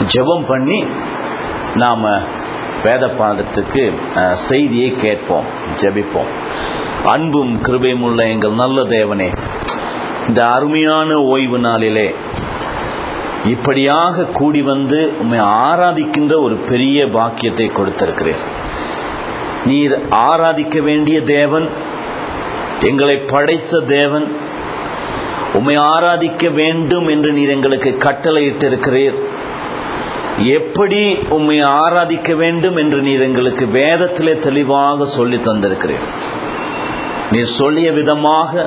ஜெபம் பண்ணி நாம் வேத பாதத்துக்கு அஹ், செய்தியை கேட்போம் ஜெபிப்போம் அன்பும் கிருபையும் உள்ள எங்கள் நல்ல தேவனே இந்த அருமையான ஓய்வு நாளிலே இப்படியாக கூடி வந்து உம்மை ஆராதிக்கின்ற ஒரு பெரிய பாக்கியத்தை கொடுத்திருக்கிறீர் நீர் ஆராதிக்க வேண்டிய தேவன் எங்களை படைத்த தேவன் உம்மை ஆராதிக்க வேண்டும் என்று நீர் எங்களுக்கு கட்டளையிட்டிருக்கிறீர் எப்படி உம்மை ஆராதிக்க வேண்டும் என்று நீர் எங்களுக்கு வேதத்திலே தெளிவாக சொல்லி தந்திருக்கிறீர் நீர் சொல்லிய விதமாக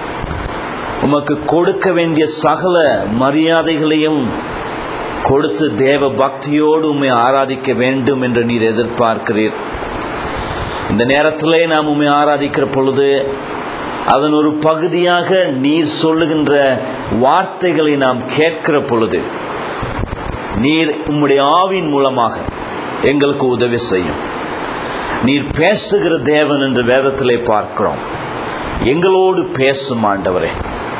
உமக்கு கொடுக்க வேண்டிய சகல மரியாதைகளையும் கொடுத்து தேவ பக்தியோடு உம்மை ஆராதிக்க வேண்டும் என்று நீர் எதிர்பார்க்கிறீர் இந்த நேரத்திலே நாம் உம்மை ஆராதிக்கிற பொழுது அதன் ஒரு பகுதியாக நீர் சொல்லுகின்ற வார்த்தைகளை நாம் கேட்கிற பொழுது நீர் உம்முடைய ஆவின் மூலமாக எங்களுக்கு உதவி செய்யும் நீர் பேசுகிற தேவன் என்று வேதத்திலே பார்க்கிறோம் எங்களோடு பேசும் ஆண்டவரே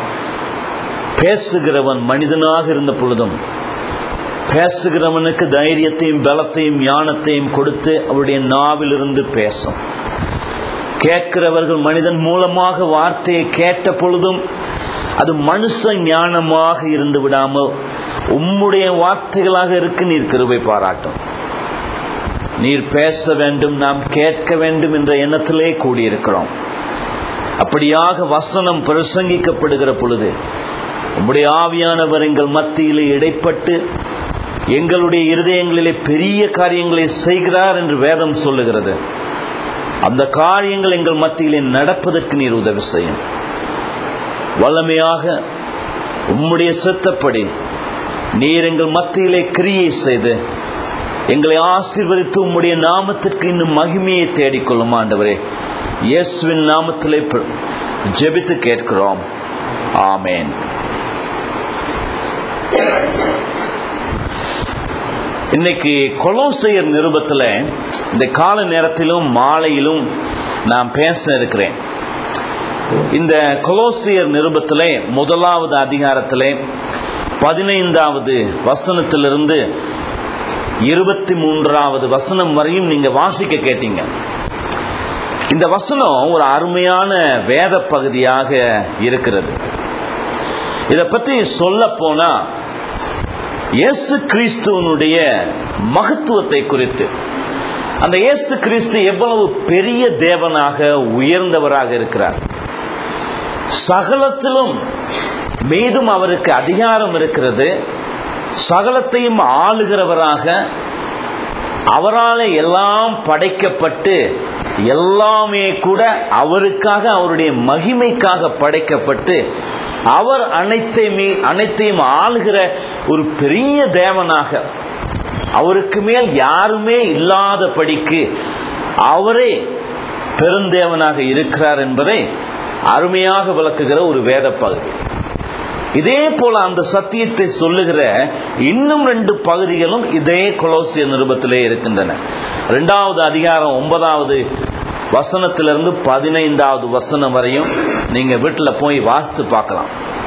பேசுகிறவன் மனிதனாக இருந்த பொழுதும் பேசுகிறவனுக்கு தைரியத்தையும் பலத்தையும் ஞானத்தையும் கொடுத்து அவருடைய நாவிலிருந்து பேசும் கேட்கிறவர்கள் மனிதன் மூலமாக வார்த்தையை கேட்ட பொழுதும் அது மனுஷ ஞானமாக இருந்து விடாமல் உம்முடைய வார்த்தைகளாக இருக்கு நீர் கிருபை பாராட்டும் நீர் பேச வேண்டும் நாம் கேட்க வேண்டும் என்ற எண்ணத்திலே கூடியிருக்கிறோம் அப்படியாக வசனம் பிரசங்கிக்கப்படுகிற பொழுது உம்முடைய ஆவியானவர் எங்கள் மத்தியிலே இடைப்பட்டு எங்களுடைய இருதயங்களிலே பெரிய காரியங்களை செய்கிறார் என்று வேதம் சொல்லுகிறது அந்த காரியங்கள் எங்கள் மத்தியிலே நடப்பதற்கு நீர் உதவி செய்யும் வல்லமையாக உம்முடைய சித்தப்படி நீர் எங்கள் மத்தியிலே கிரியை செய்து எங்களை ஆசீர்வதித்து உம்முடைய நாமத்திற்கு இன்னும் மகிமையை தேடிக்கொள்ளும் ஆண்டவரே இயேசுவின் நாமத்திலே பிர- ஜெபித்து கேட்கிறோம் ஆமேன் இன்னைக்கு கொலோசையர் நிருபத்தில் இந்த கால நேரத்திலும் மாலையிலும் நான் பேச இருக்கிறேன் இந்த கொலோசியர் நிருபத்திலே முதலாவது அதிகாரத்திலே பதினைந்தாவது வசனத்திலிருந்து இருபத்தி மூன்றாவது வசனம் வரையும் நீங்க வாசிக்க கேட்டீங்க இந்த வசனம் ஒரு அருமையான வேத பகுதியாக இருக்கிறது இதை பற்றி சொல்ல போனா இயேசு கிறிஸ்துவனுடைய மகத்துவத்தை குறித்து அந்த இயேசு கிறிஸ்து எவ்வளவு பெரிய தேவனாக உயர்ந்தவராக இருக்கிறார் சகலத்திலும் மீதும் அவருக்கு அதிகாரம் இருக்கிறது சகலத்தையும் ஆளுகிறவராக அவரால் எல்லாம் படைக்கப்பட்டு எல்லாமே கூட அவருக்காக அவருடைய மகிமைக்காக படைக்கப்பட்டு அவர் அனைத்தையுமே அனைத்தையும் ஆளுகிற ஒரு பெரிய தேவனாக அவருக்கு மேல் யாருமே இல்லாதபடிக்கு அவரே பெருந்தேவனாக இருக்கிறார் என்பதை அருமையாக விளக்குகிற ஒரு வேத பகுதி இதே போல அந்த சத்தியத்தை சொல்லுகிற இன்னும் ரெண்டு பகுதிகளும் இதே கொலோசிய நிருபத்திலே இருக்கின்றன இரண்டாவது அதிகாரம் ஒன்பதாவது வசனத்திலிருந்து பதினைந்தாவது வசனம் வரையும் நீங்க வீட்டில் போய் வாசித்து பார்க்கலாம்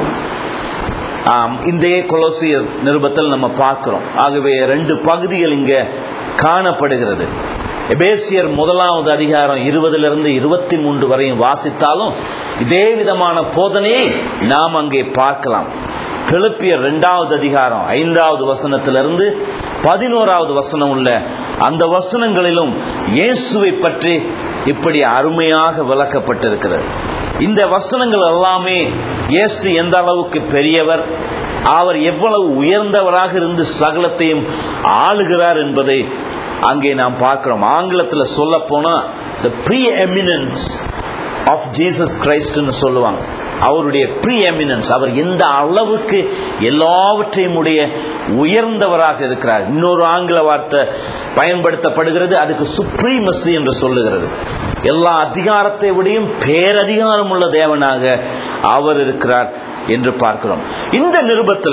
ஆம், இந்த கொலோசியர் நிருபத்தில் நம்ம பார்க்கிறோம் ஆகவே ரெண்டு பகுதிகள் இங்க காணப்படுகிறது எபேசியர் முதலாவது அதிகாரம் இருபதிலிருந்து இருபத்தி மூன்று வரையும் வாசித்தாலும் இதே விதமான போதனையை நாம் அங்கே பார்க்கலாம் பிலிப்பியர் இரண்டாவது அதிகாரம் ஐந்தாவது வசனத்திலிருந்து பதினோராவது வசனம் உள்ள அந்த வசனங்களிலும் இயேசுவை பற்றி இப்படி அருமையாக விளக்கப்பட்டிருக்கிறது இந்த வசனங்கள் எல்லாமே இயேசு எந்த அளவுக்கு பெரியவர் அவர் எவ்வளவு உயர்ந்தவராக இருந்து சகலத்தையும் ஆளுகிறார் என்பதை அங்கே நாம் பார்க்கிறோம் ஆங்கிலத்தில் சொல்ல போனா the pre eminence of Jesus கிரைஸ்ட்னு சொல்லுவாங்க அவருடைய ப்ரீ எமினன்ஸ் அவர் எந்த அளவுக்கு எல்லாவற்றையும் உடைய உயர்ந்தவராக இருக்கிறார் இன்னொரு ஆங்கில வார்த்தை பயன்படுத்தப்படுகிறது அதுக்கு சுப்ரீமசி என்று சொல்லுகிறது எல்லா அதிகாரத்தை விடையும் பேரதிகாரம் உள்ள தேவனாக அவர் இருக்கிறார் என்று பார்க்கிறோம் இந்த நிருபத்தில்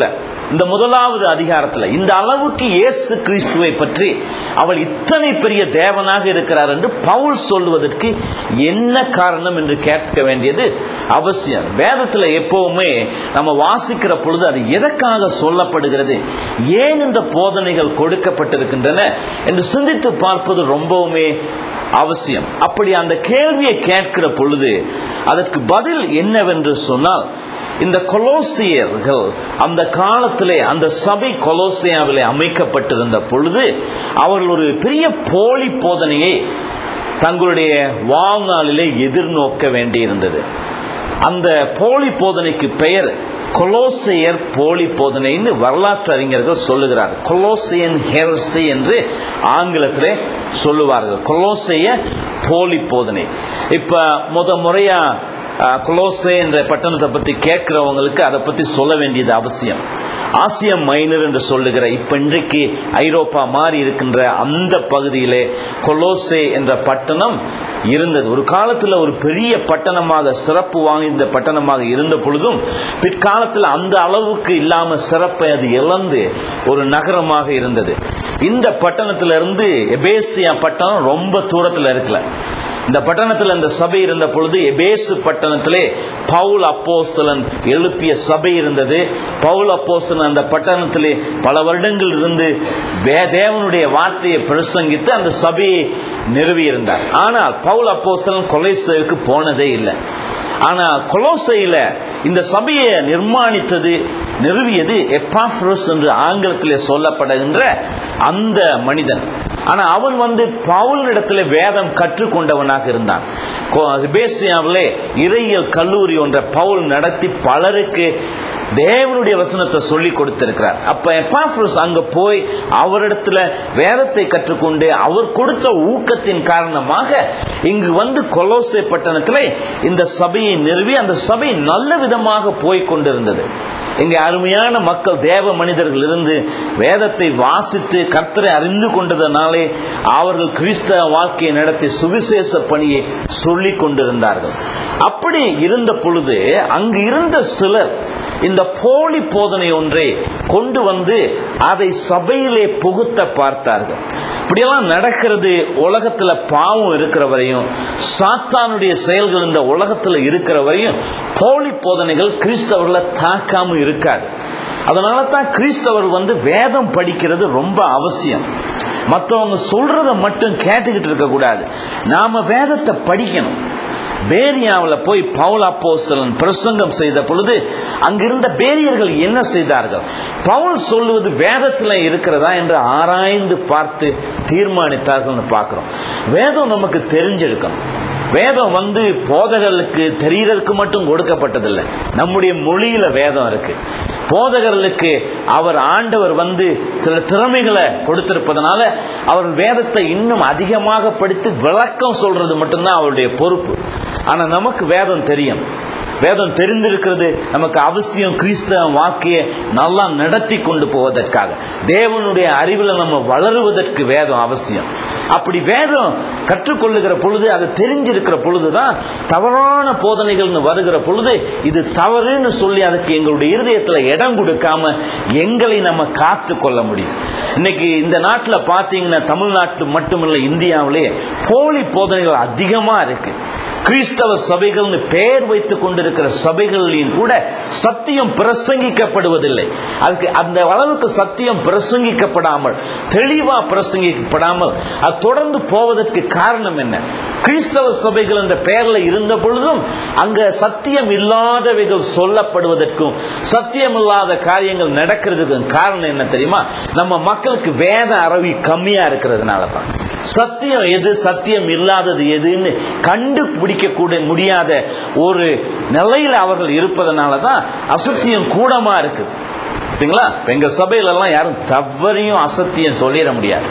இந்த முதலாவது அதிகாரத்துல இந்த அளவுக்கு இயேசு கிறிஸ்துவை பற்றி அவள் இத்தனை பெரிய தேவனாக இருக்கிறார் என்று பவுல் சொல்லுவதற்கு என்ன காரணம் என்று கேட்க வேண்டியது அவசியம் வேதத்துல எப்பவுமே நம்ம வாசிக்கிற பொழுது அது எதற்காக சொல்லப்படுகிறது ஏன் இந்த போதனைகள் கொடுக்கப்பட்டிருக்கின்றன என்று சிந்தித்து பார்ப்பது ரொம்பவுமே அவசியம் அப்படி அந்த கேள்வியை கேட்கிற பொழுது அதற்கு பதில் என்னவென்று சொன்னால் இந்த கொலோசியர்கள் அந்த காலத்திலே அந்த சபை கொலோசியாவிலே அமைக்கப்பட்டிருந்த பொழுது அவர்கள் ஒரு பெரிய போலி போதனையை தங்களுடைய வாழ்நாளிலே எதிர்நோக்க வேண்டியிருந்தது அந்த போலி போதனைக்கு பெயர் கொலோசையர் போலி போதனைன்னு வரலாற்று அறிஞர்கள் சொல்லுகிறார் கொலோசியன் ஹெரசி என்று ஆங்கிலத்திலே சொல்லுவார்கள் கொலோசைய போலி போதனை இப்ப முத முறையா அஹ், கொலோசே என்ற பட்டணத்தை பத்தி கேட்கிறவங்களுக்கு அதை பத்தி சொல்ல வேண்டியது அவசியம் ஆசியா மைனர் என்று சொல்லுகிற இப்ப இன்றைக்கு ஐரோப்பா மாறி இருக்கின்ற அந்த பகுதியிலே கொலோசே என்ற பட்டணம் இருந்தது ஒரு காலத்தில் ஒரு பெரிய பட்டணமாக சிறப்பு வாய்ந்த பட்டணமாக இருந்த பொழுதும் பிற்காலத்தில் அந்த அளவுக்கு இல்லாம சிறப்பை அது இழந்து ஒரு நகரமாக இருந்தது இந்த பட்டணத்திலிருந்து எபேசியா பட்டணம் ரொம்ப தூரத்தில் இருக்கல இந்த பட்டணத்தில் இந்த சபை இருந்த பொழுது எபேசு பட்டணத்திலே பவுல் அப்போஸ்தலன் எழுப்பிய சபை இருந்தது பவுல் அப்போஸ்தலன் அந்த பட்டணத்திலே பல வருடங்கள் இருந்து வே- தேவனுடைய வார்த்தையை பிரசங்கித்து அந்த சபையை நிறுவியிருந்தார் ஆனால் பவுல் அப்போஸ்தலன் கொலைசேவுக்கு போனதே இல்லை ஆனா கொலோசையில இந்த சபையை நிர்மாணித்தது நிறுவியது எப்பாஃப்ரோஸ் என்று ஆங்கிலத்திலே சொல்லப்படுகின்ற அந்த மனிதன் ஆனா அவன் வந்து பவுலிடத்துல வேதம் கற்றுக்கொண்டவனாக இருந்தான் கொ- எபேசியாவிலே இறையியல் கல்லூரி ஒன்ற பவுல் நடத்தி பலருக்கு தேவனுடைய வசனத்தை சொல்லி கொடுத்திருக்கிறார் அப்ப எப்பாஃப்ரோஸ் அங்க போய் அவரிடத்துல வேதத்தை கற்றுக்கொண்டு அவர் கொடுத்த ஊக்கத்தின் காரணமாக இங்கு வந்து கொலோசை பட்டணத்திலே இந்த சபையை நிறுவி அந்த சபை நல்ல விதமாக போய் கொண்டிருந்தது இங்கே அருமையான மக்கள் தேவ மனிதர்கள் இருந்து வேதத்தை வாசித்து கர்த்தரை அறிந்து கொண்டதனாலே அவர்கள் கிறிஸ்தவ வாழ்க்கையை நடத்தி சுவிசேஷ பணியை சொல்லிக் கொண்டிருந்தார்கள் அப்படி இருந்த பொழுது அங்கு இருந்த சிலர் இந்த போலி போதனை ஒன்றை கொண்டு வந்து அதை சபையிலே புகுத்த பார்த்தார்கள் இப்படியெல்லாம் நடக்கிறது உலகத்துல பாவம் இருக்கிற வரையும் சாத்தானுடைய செயல்கள் இந்த உலகத்துல இருக்கிற வரையும் போலி போதனைகள் கிறிஸ்தவர்களை தாக்காம இருக்காது அதனால தான் கிறிஸ்தவர் வந்து வேதம் படிக்கிறது ரொம்ப அவசியம் மற்றவங்க சொல்றத மட்டும் கேட்டுக்கிட்டு இருக்க கூடாது நாம வேதத்தை படிக்கணும் பேரியாவில் போய் பவுல் அப்போஸ்தலன் பிரசங்கம் செய்த பொழுது அங்கிருந்த பேரியர்கள் என்ன செய்தார்கள் பவுல் சொல்லுவது வேதத்தில் இருக்கிறதா என்று ஆராய்ந்து பார்த்து தீர்மானித்தார்கள்னு பார்க்கிறோம் வேதம் நமக்கு தெரிஞ்சிருக்கணும் வேதம் வந்து போதகர்களுக்கு தெரியறதுக்கு மட்டும் கொடுக்கப்பட்டதில்லை நம்முடைய மொழியில வேதம் இருக்கு போதகர்களுக்கு அவர் ஆண்டவர் வந்து சில திறமைகளை கொடுத்திருப்பதனால அவர் வேதத்தை இன்னும் அதிகமாக படித்து விளக்கம் சொல்றது மட்டும்தான் அவருடைய பொறுப்பு ஆனா நமக்கு வேதம் தெரியும் வேதம் தெரிந்திருக்கிறது நமக்கு அவசியம் கிறிஸ்தவ வாக்கிய நல்லா நடத்தி கொண்டு போவதற்காக தேவனுடைய அறிவில் நம்ம வளருவதற்கு வேதம் அவசியம் அப்படி வேதம் கற்றுக்கொள்ளுகிற பொழுது அது தெரிஞ்சிருக்கிற பொழுதுதான் தவறான போதனைகள்னு வருகிற பொழுது இது தவறுன்னு சொல்லி அதுக்கு எங்களுடைய இருதயத்தில் இடம் கொடுக்காம எங்களை நம்ம காத்து கொள்ள முடியும் இன்னைக்கு இந்த நாட்டில் பார்த்தீங்கன்னா தமிழ்நாட்டில் மட்டுமில்லை இந்தியாவிலே போலி போதனைகள் அதிகமாக இருக்கு கிறிஸ்தவ சபைகள்னு பெயர் வைத்துக் கொண்டிருக்கிற சபைகளிலும் கூட சத்தியம் பிரசங்கிக்கப்படுவதில்லை அதுக்கு அந்த அளவுக்கு சத்தியம் பிரசங்கிக்கப்படாமல் தெளிவா பிரசங்கிக்கப்படாமல் அது தொடர்ந்து போவதற்கு காரணம் என்ன கிறிஸ்தவ சபைகள் என்ற பெயர்ல இருந்த பொழுதும் அங்க சத்தியம் இல்லாதவைகள் சொல்லப்படுவதற்கும் சத்தியம் இல்லாத காரியங்கள் நடக்கிறதுக்கும் காரணம் என்ன தெரியுமா நம்ம மக்களுக்கு வேத அறிவு கம்மியா இருக்கிறதுனால தான் சத்தியம் எது சத்தியம் இல்லாதது எதுன்னு கண்டுபிடிக்க கூட முடியாத ஒரு நிலையில அவர்கள் இருப்பதனால தான் அசத்தியம் கூடமா இருக்குது பார்த்தீங்களா இப்ப எங்க சபையில எல்லாம் யாரும் தவறையும் அசத்தியம் சொல்லிட முடியாது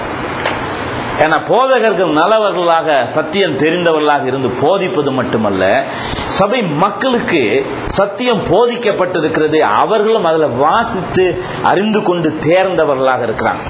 ஏன்னா போதகர்கள் நல்லவர்களாக சத்தியம் தெரிந்தவர்களாக இருந்து போதிப்பது மட்டுமல்ல சபை மக்களுக்கு சத்தியம் போதிக்கப்பட்டிருக்கிறது அவர்களும் அதில் வாசித்து அறிந்து கொண்டு தேர்ந்தவர்களாக இருக்கிறாங்க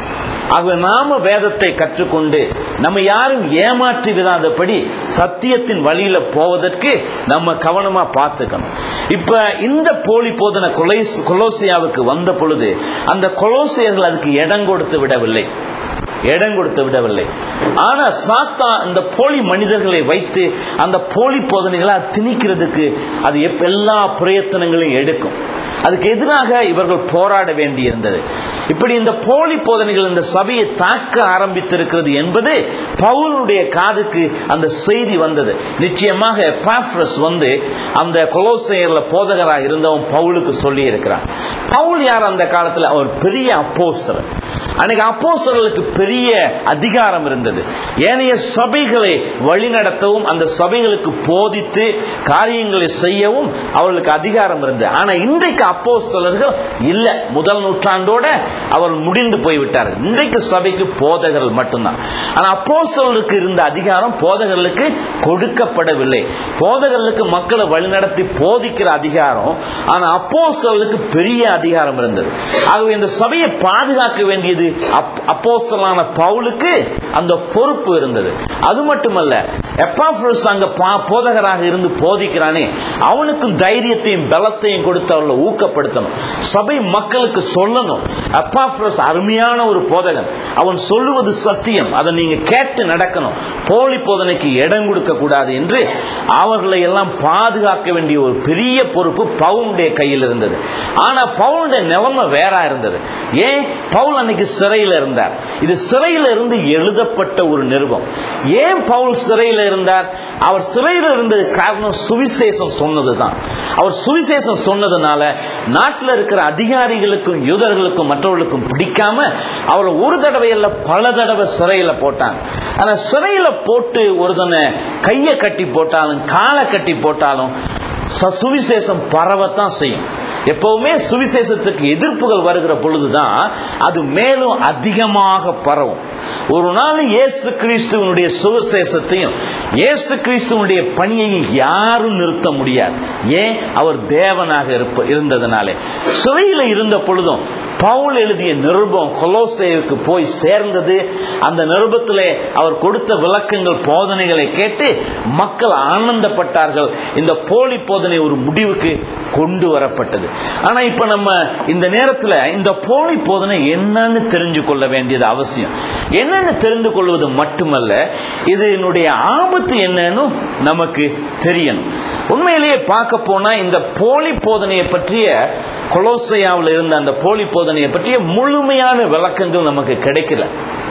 ஆகவே நாம வேதத்தை கற்றுக்கொண்டு நம்ம யாரும் ஏமாற்றி விடாதபடி சத்தியத்தின் வழியில போவதற்கு நம்ம கவனமா பார்த்துக்கணும் இப்ப இந்த போலி போதனை கொலை கொலோசியாவுக்கு வந்த பொழுது அந்த கொலோசியர்கள் அதுக்கு இடம் கொடுத்து விடவில்லை இடம் கொடுத்து விடவில்லை ஆனா சாத்தா இந்த போலி மனிதர்களை வைத்து அந்த போலி போதனைகளை திணிக்கிறதுக்கு அது எப்ப எல்லா பிரயத்தனங்களையும் எடுக்கும் அதுக்கு எதிராக இவர்கள் போராட வேண்டியிருந்தது இப்படி இந்த போலி போதனைகள் இந்த சபையை தாக்க ஆரம்பித்திருக்கிறது என்பது பவுலுடைய காதுக்கு அந்த செய்தி வந்தது நிச்சயமாக எப்பாஃப்ரஸ் வந்து அந்த கொலோசையர்ல போதகராக இருந்தவன் பவுலுக்கு சொல்லி இருக்கிறான் பவுல் யார் அந்த காலத்தில் அவர் பெரிய அப்போஸ்தலர் அன்னைக்கு அப்போஸ்தலர்களுக்கு பெரிய அதிகாரம் இருந்தது ஏனைய சபைகளை வழிநடத்தவும் அந்த சபைகளுக்கு போதித்து காரியங்களை செய்யவும் அவர்களுக்கு அதிகாரம் இருந்தது ஆனா இன்றைக்கு அப்போஸ்தலர்கள் இல்ல முதல் நூற்றாண்டோட அவர் முடிந்து போய்விட்டார்கள் இன்றைக்கு சபைக்கு போதகர்கள் மட்டும்தான் ஆனா அப்போஸ்தலருக்கு இருந்த அதிகாரம் போதகர்களுக்கு கொடுக்கப்படவில்லை போதகர்களுக்கு மக்களை வழிநடத்தி போதிக்கிற அதிகாரம் ஆனா அப்போஸ்தலருக்கு பெரிய அதிகாரம் இருந்தது ஆகவே இந்த சபையை பாதுகாக்க வேண்டியது அப்போஸ்தலான பவுலுக்கு அந்த பொறுப்பு இருந்தது அது மட்டுமல்ல எப்பாஃப்ரஸ் அங்க பா- போதகராக இருந்து போதிக்கிறானே அவனுக்கும் தைரியத்தையும் பலத்தையும் கொடுத்து அவர்களை ஊக்கப்படுத்தணும் சபை மக்களுக்கு சொல்லணும் எப்பாஃப்ரஸ் அருமையான ஒரு போதகன் அவன் சொல்லுவது சத்தியம் அதை நீங்க கேட்டு நடக்கணும் போலி போதனைக்கு இடம் கொடுக்க கூடாது என்று அவர்களை எல்லாம் பாதுகாக்க வேண்டிய ஒரு பெரிய பொறுப்பு பவுனுடைய கையில் இருந்தது ஆனா பவுனுடைய நிலைமை வேற இருந்தது ஏன் பவுல் அன்னைக்கு சிறையில் இருந்தார் இது சிறையில் இருந்து எழுதப்பட்ட ஒரு நிருபம் ஏன் பவுல் சிறையில் இருந்தார் அவர் சிறையில் இருந்தது காரணம் சுவிசேஷம் சொன்னதுதான் அவர் சுவிசேஷம் சொன்னதுனால நாட்டில் இருக்கிற அதிகாரிகளுக்கும் யூதர்களுக்கும் மற்றவர்களுக்கும் பிடிக்காம அவர் ஒரு தடவை இல்ல பல தடவை சிறையில் போட்டாங்க ஆனா சிறையில் போட்டு ஒருத்தனை கையை கட்டி போட்டாலும் காலை கட்டி போட்டாலும் ச- சுவிசேஷம் பரவத்தான் செய்யும் எப்பவுமே சுவிசேஷத்துக்கு எதிர்ப்புகள் வருகிற பொழுதுதான் அது மேலும் அதிகமாக பரவும் ஒரு நாள் இயேசு கிறிஸ்துவனுடைய சுவிசேஷத்தையும் இயேசு கிறிஸ்துவனுடைய பணியையும் யாரும் நிறுத்த முடியாது ஏன் அவர் தேவனாக இருப்ப இருந்ததுனாலே சிறையில் இருந்த பொழுதும் பவுல் எழுதிய நிருபம் கொலோசேவுக்கு போய் சேர்ந்தது அந்த நிருபத்திலே அவர் கொடுத்த விளக்கங்கள் போதனைகளை கேட்டு மக்கள் ஆனந்தப்பட்டார்கள் இந்த போலி போதனை ஒரு முடிவுக்கு கொண்டு வரப்பட்டது ஆனா இப்ப நம்ம இந்த நேரத்துல இந்த போலி போதனை என்னன்னு தெரிஞ்சு கொள்ள வேண்டியது அவசியம் என்னன்னு தெரிந்து கொள்வது மட்டுமல்ல இதனுடைய ஆபத்து என்னன்னு நமக்கு தெரியணும் உண்மையிலேயே பார்க்க போனா இந்த போலி போதனையை பற்றிய கொலோசையாவில் இருந்த அந்த போலி போதனையை பற்றிய முழுமையான விளக்கங்கள் நமக்கு கிடைக்கல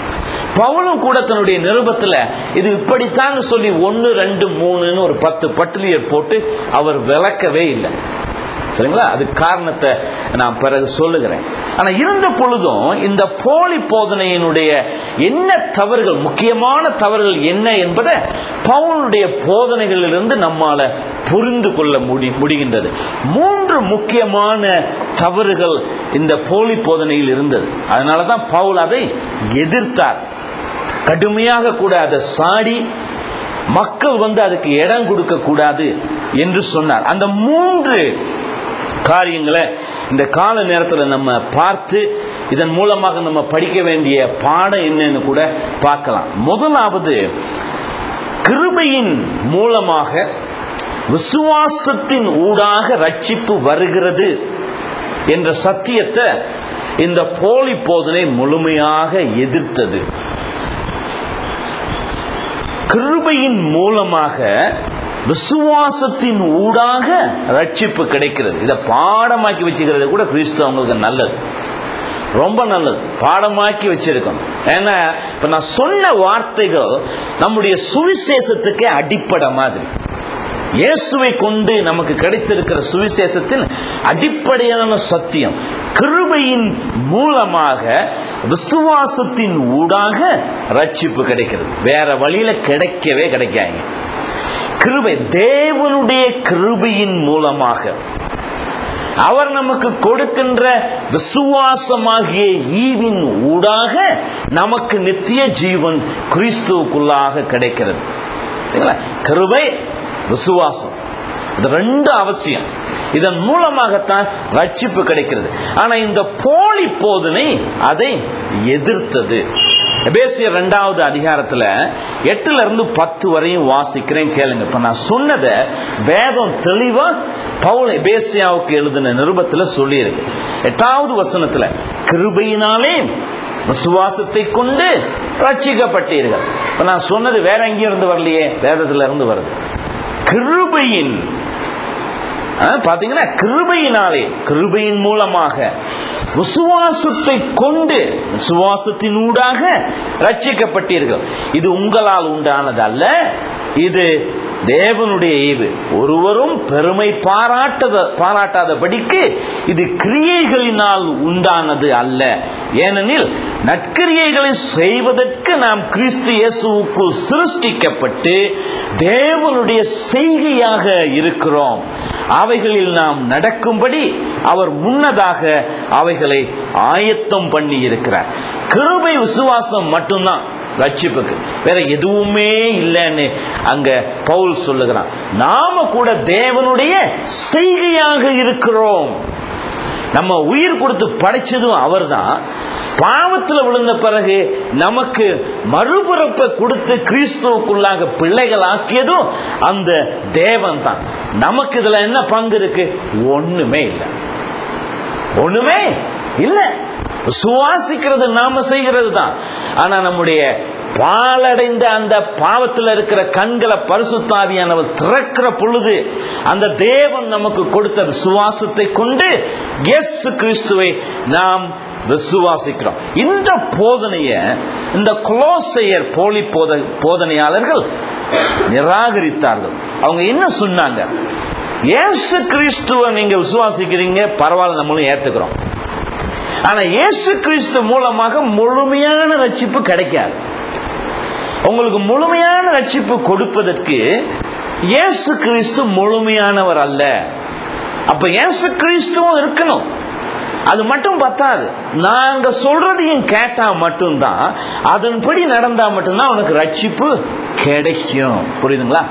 பவுலும் கூட தன்னுடைய நிருபத்துல இது இப்படித்தான் சொல்லி ஒன்னு ரெண்டு மூணுன்னு ஒரு பத்து பட்டியலை போட்டு அவர் விளக்கவே இல்லை சரிங்களா அது காரணத்தை நான் பிறகு சொல்லுகிறேன் ஆனா இருந்த பொழுதும் இந்த போலி போதனையினுடைய என்ன தவறுகள் முக்கியமான தவறுகள் என்ன என்பதை பவுனுடைய போதனைகளிலிருந்து நம்மால புரிந்து கொள்ள முடி முடிகின்றது மூன்று முக்கியமான தவறுகள் இந்த போலி போதனையில் இருந்தது அதனால தான் பவுல் அதை எதிர்த்தார் கடுமையாக கூட அதை சாடி மக்கள் வந்து அதுக்கு இடம் கொடுக்க கூடாது என்று சொன்னார் அந்த மூன்று காரியங்களை இந்த கால நேரத்தில் நம்ம பார்த்து இதன் மூலமாக நம்ம படிக்க வேண்டிய பாடம் என்னன்னு கூட பார்க்கலாம் முதலாவது கிருபையின் மூலமாக விசுவாசத்தின் ஊடாக ரட்சிப்பு வருகிறது என்ற சத்தியத்தை இந்த போலி போதனை முழுமையாக எதிர்த்தது கிருபையின் மூலமாக விசுவாசத்தின் ஊடாக ரட்சிப்பு கிடைக்கிறது இதை பாடமாக்கி வச்சுக்கிறது கூட கிறிஸ்தவங்களுக்கு நல்லது ரொம்ப நல்லது பாடமாக்கி வச்சிருக்கணும் ஏன்னா இப்ப நான் சொன்ன வார்த்தைகள் நம்முடைய சுவிசேஷத்துக்கே அடிப்படை மாதிரி இயேசுவை கொண்டு நமக்கு கிடைத்திருக்கிற சுவிசேஷத்தின் அடிப்படையான சத்தியம் கிருபையின் மூலமாக விசுவாசத்தின் ஊடாக ரட்சிப்பு கிடைக்கிறது வேற வழியில கிடைக்கவே கிடைக்காங்க கிருபை தேவனுடைய கிருபையின் மூலமாக அவர் நமக்கு கொடுக்கின்ற விசுவாசமாகிய ஈவின் ஊடாக நமக்கு நித்திய ஜீவன் கிறிஸ்துவுக்குள்ளாக கிடைக்கிறது சரிங்களா? கிருபை விசுவாசம் இது ரெண்டு அவசியம் இதன் மூலமாகத்தான் ரட்சிப்பு கிடைக்கிறது ஆனா இந்த போலி போதனை அதை எதிர்த்தது எபேசியர் இரண்டாவது அதிகாரத்துல எட்டுல இருந்து பத்து வரையும் வாசிக்கிறேன் கேளுங்க இப்ப நான் சொன்னதை வேதம் தெளிவா பவுல் எபேசியாவுக்கு எழுதின நிருபத்துல சொல்லியிருக்கு எட்டாவது வசனத்துல கிருபையினாலே விசுவாசத்தை கொண்டு ரட்சிக்கப்பட்டீர்கள் இப்ப நான் சொன்னது வேற எங்கேயும் இருந்து வரலையே வேதத்துல இருந்து வருது கிருபையின் ஆ, பாத்தீங்கன்னா கிருபையினாலே கிருபையின் மூலமாக விசுவாசத்தை கொண்டு விசுவாசத்தினூடாக ரட்சிக்கப்பட்டீர்கள் இது உங்களால் உண்டானது அல்ல இது தேவனுடைய ஈவு ஒருவரும் பெருமை பாராட்டத பாராட்டாதபடிக்கு இது கிரியைகளினால் உண்டானது அல்ல ஏனெனில் நற்கிரியைகளை செய்வதற்கு நாம் கிறிஸ்து இயேசுவுக்குள் சிருஷ்டிக்கப்பட்டு தேவனுடைய செய்கையாக இருக்கிறோம் அவைகளில் நாம் நடக்கும்படி அவர் முன்னதாக அவைகளை ஆயத்தம் பண்ணி இருக்கிறார் கிருபை விசுவாசம் மட்டும்தான் ரட்சிப்புக்கு வேற எதுவுமே இல்லைன்னு அங்க பவுல் சொல்லுகிறான் நாம கூட தேவனுடைய செய்கையாக இருக்கிறோம் நம்ம உயிர் கொடுத்து படைச்சதும் அவர்தான் பாவத்தில் விழுந்த பிறகு நமக்கு மறுபிறப்பை கொடுத்து கிறிஸ்துவுக்குள்ளாக பிள்ளைகள் ஆக்கியதும் அந்த தேவன் தான் நமக்கு இதுல என்ன பங்கு இருக்கு ஒண்ணுமே இல்லை ஒண்ணுமே இல்லை சுவாசிக்கிறது நாம செய்கிறது தான் ஆனா நம்முடைய பாலடைந்த அந்த பாவத்தில் இருக்கிற கண்களை பரிசுத்தாவியானவர் திறக்கிற பொழுது அந்த தேவன் நமக்கு கொடுத்த விசுவாசத்தை கொண்டு இயேசு கிறிஸ்துவை நாம் விசுவாசிக்கிறோம் இந்த போதனைய இந்த குலோசையர் போலி போத போதனையாளர்கள் நிராகரித்தார்கள் அவங்க என்ன சொன்னாங்க இயேசு கிறிஸ்துவை நீங்க விசுவாசிக்கிறீங்க பரவாயில்ல நம்மளும் ஏத்துக்கிறோம் ஆனா இயேசு கிறிஸ்து மூலமாக முழுமையான ரட்சிப்பு கிடைக்காது உங்களுக்கு முழுமையான ரட்சிப்பு கொடுப்பதற்கு இயேசு கிறிஸ்து முழுமையானவர் அல்ல அப்ப இயேசு கிறிஸ்துவும் இருக்கணும் அது மட்டும் பத்தாது நாங்க சொல்றதையும் கேட்டா மட்டும்தான் அதன்படி நடந்தா மட்டும்தான் உனக்கு ரட்சிப்பு கிடைக்கும் புரியுதுங்களா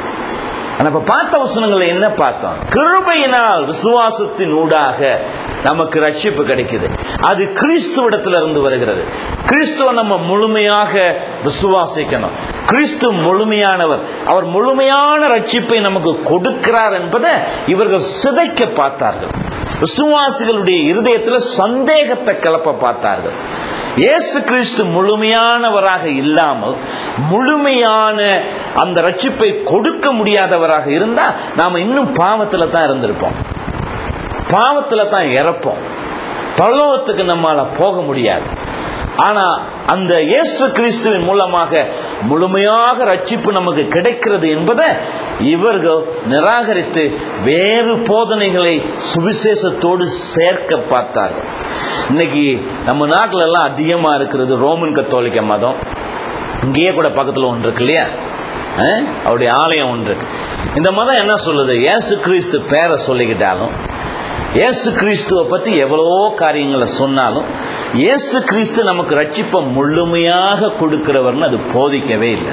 ஆனா இப்ப பார்த்த வசனங்களை என்ன பார்த்தோம் கிருபையினால் விசுவாசத்தின் ஊடாக நமக்கு ரட்சிப்பு கிடைக்குது அது கிறிஸ்துவிடத்துல இருந்து வருகிறது கிறிஸ்துவ நம்ம முழுமையாக விசுவாசிக்கணும் கிறிஸ்து முழுமையானவர் அவர் முழுமையான ரட்சிப்பை நமக்கு கொடுக்கிறார் என்பதை இவர்கள் சிதைக்க பார்த்தார்கள் விசுவாசிகளுடைய இருதயத்தில் சந்தேகத்தை கிளப்ப பார்த்தார்கள் இயேசு கிறிஸ்து முழுமையானவராக இல்லாமல் முழுமையான அந்த ரட்சிப்பை கொடுக்க முடியாதவராக இருந்தா நாம இன்னும் பாவத்துல தான் இருந்திருப்போம் பாவத்துல தான் இறப்போம் பரலோகத்துக்கு நம்மால போக முடியாது ஆனா அந்த இயேசு கிறிஸ்துவின் மூலமாக முழுமையாக ரட்சிப்பு நமக்கு கிடைக்கிறது என்பதை இவர்கள் நிராகரித்து வேறு போதனைகளை சுவிசேஷத்தோடு சேர்க்க பார்த்தார்கள் இன்னைக்கு நம்ம நாட்டில எல்லாம் அதிகமா இருக்கிறது ரோமன் கத்தோலிக்க மதம் இங்கேயே கூட பக்கத்துல ஒன்று இருக்கு இல்லையா அஹ்? அவருடைய ஆலயம் ஒன்று இருக்கு இந்த மதம் என்ன சொல்லுது இயேசு கிறிஸ்து பேரை சொல்லிக்கிட்டாலும் இயேசு கிறிஸ்துவை பத்தி எவ்வளவோ காரியங்களை சொன்னாலும் இயேசு கிறிஸ்து நமக்கு ரட்சிப்பை முழுமையாக கொடுக்கிறவர்னு அது போதிக்கவே இல்லை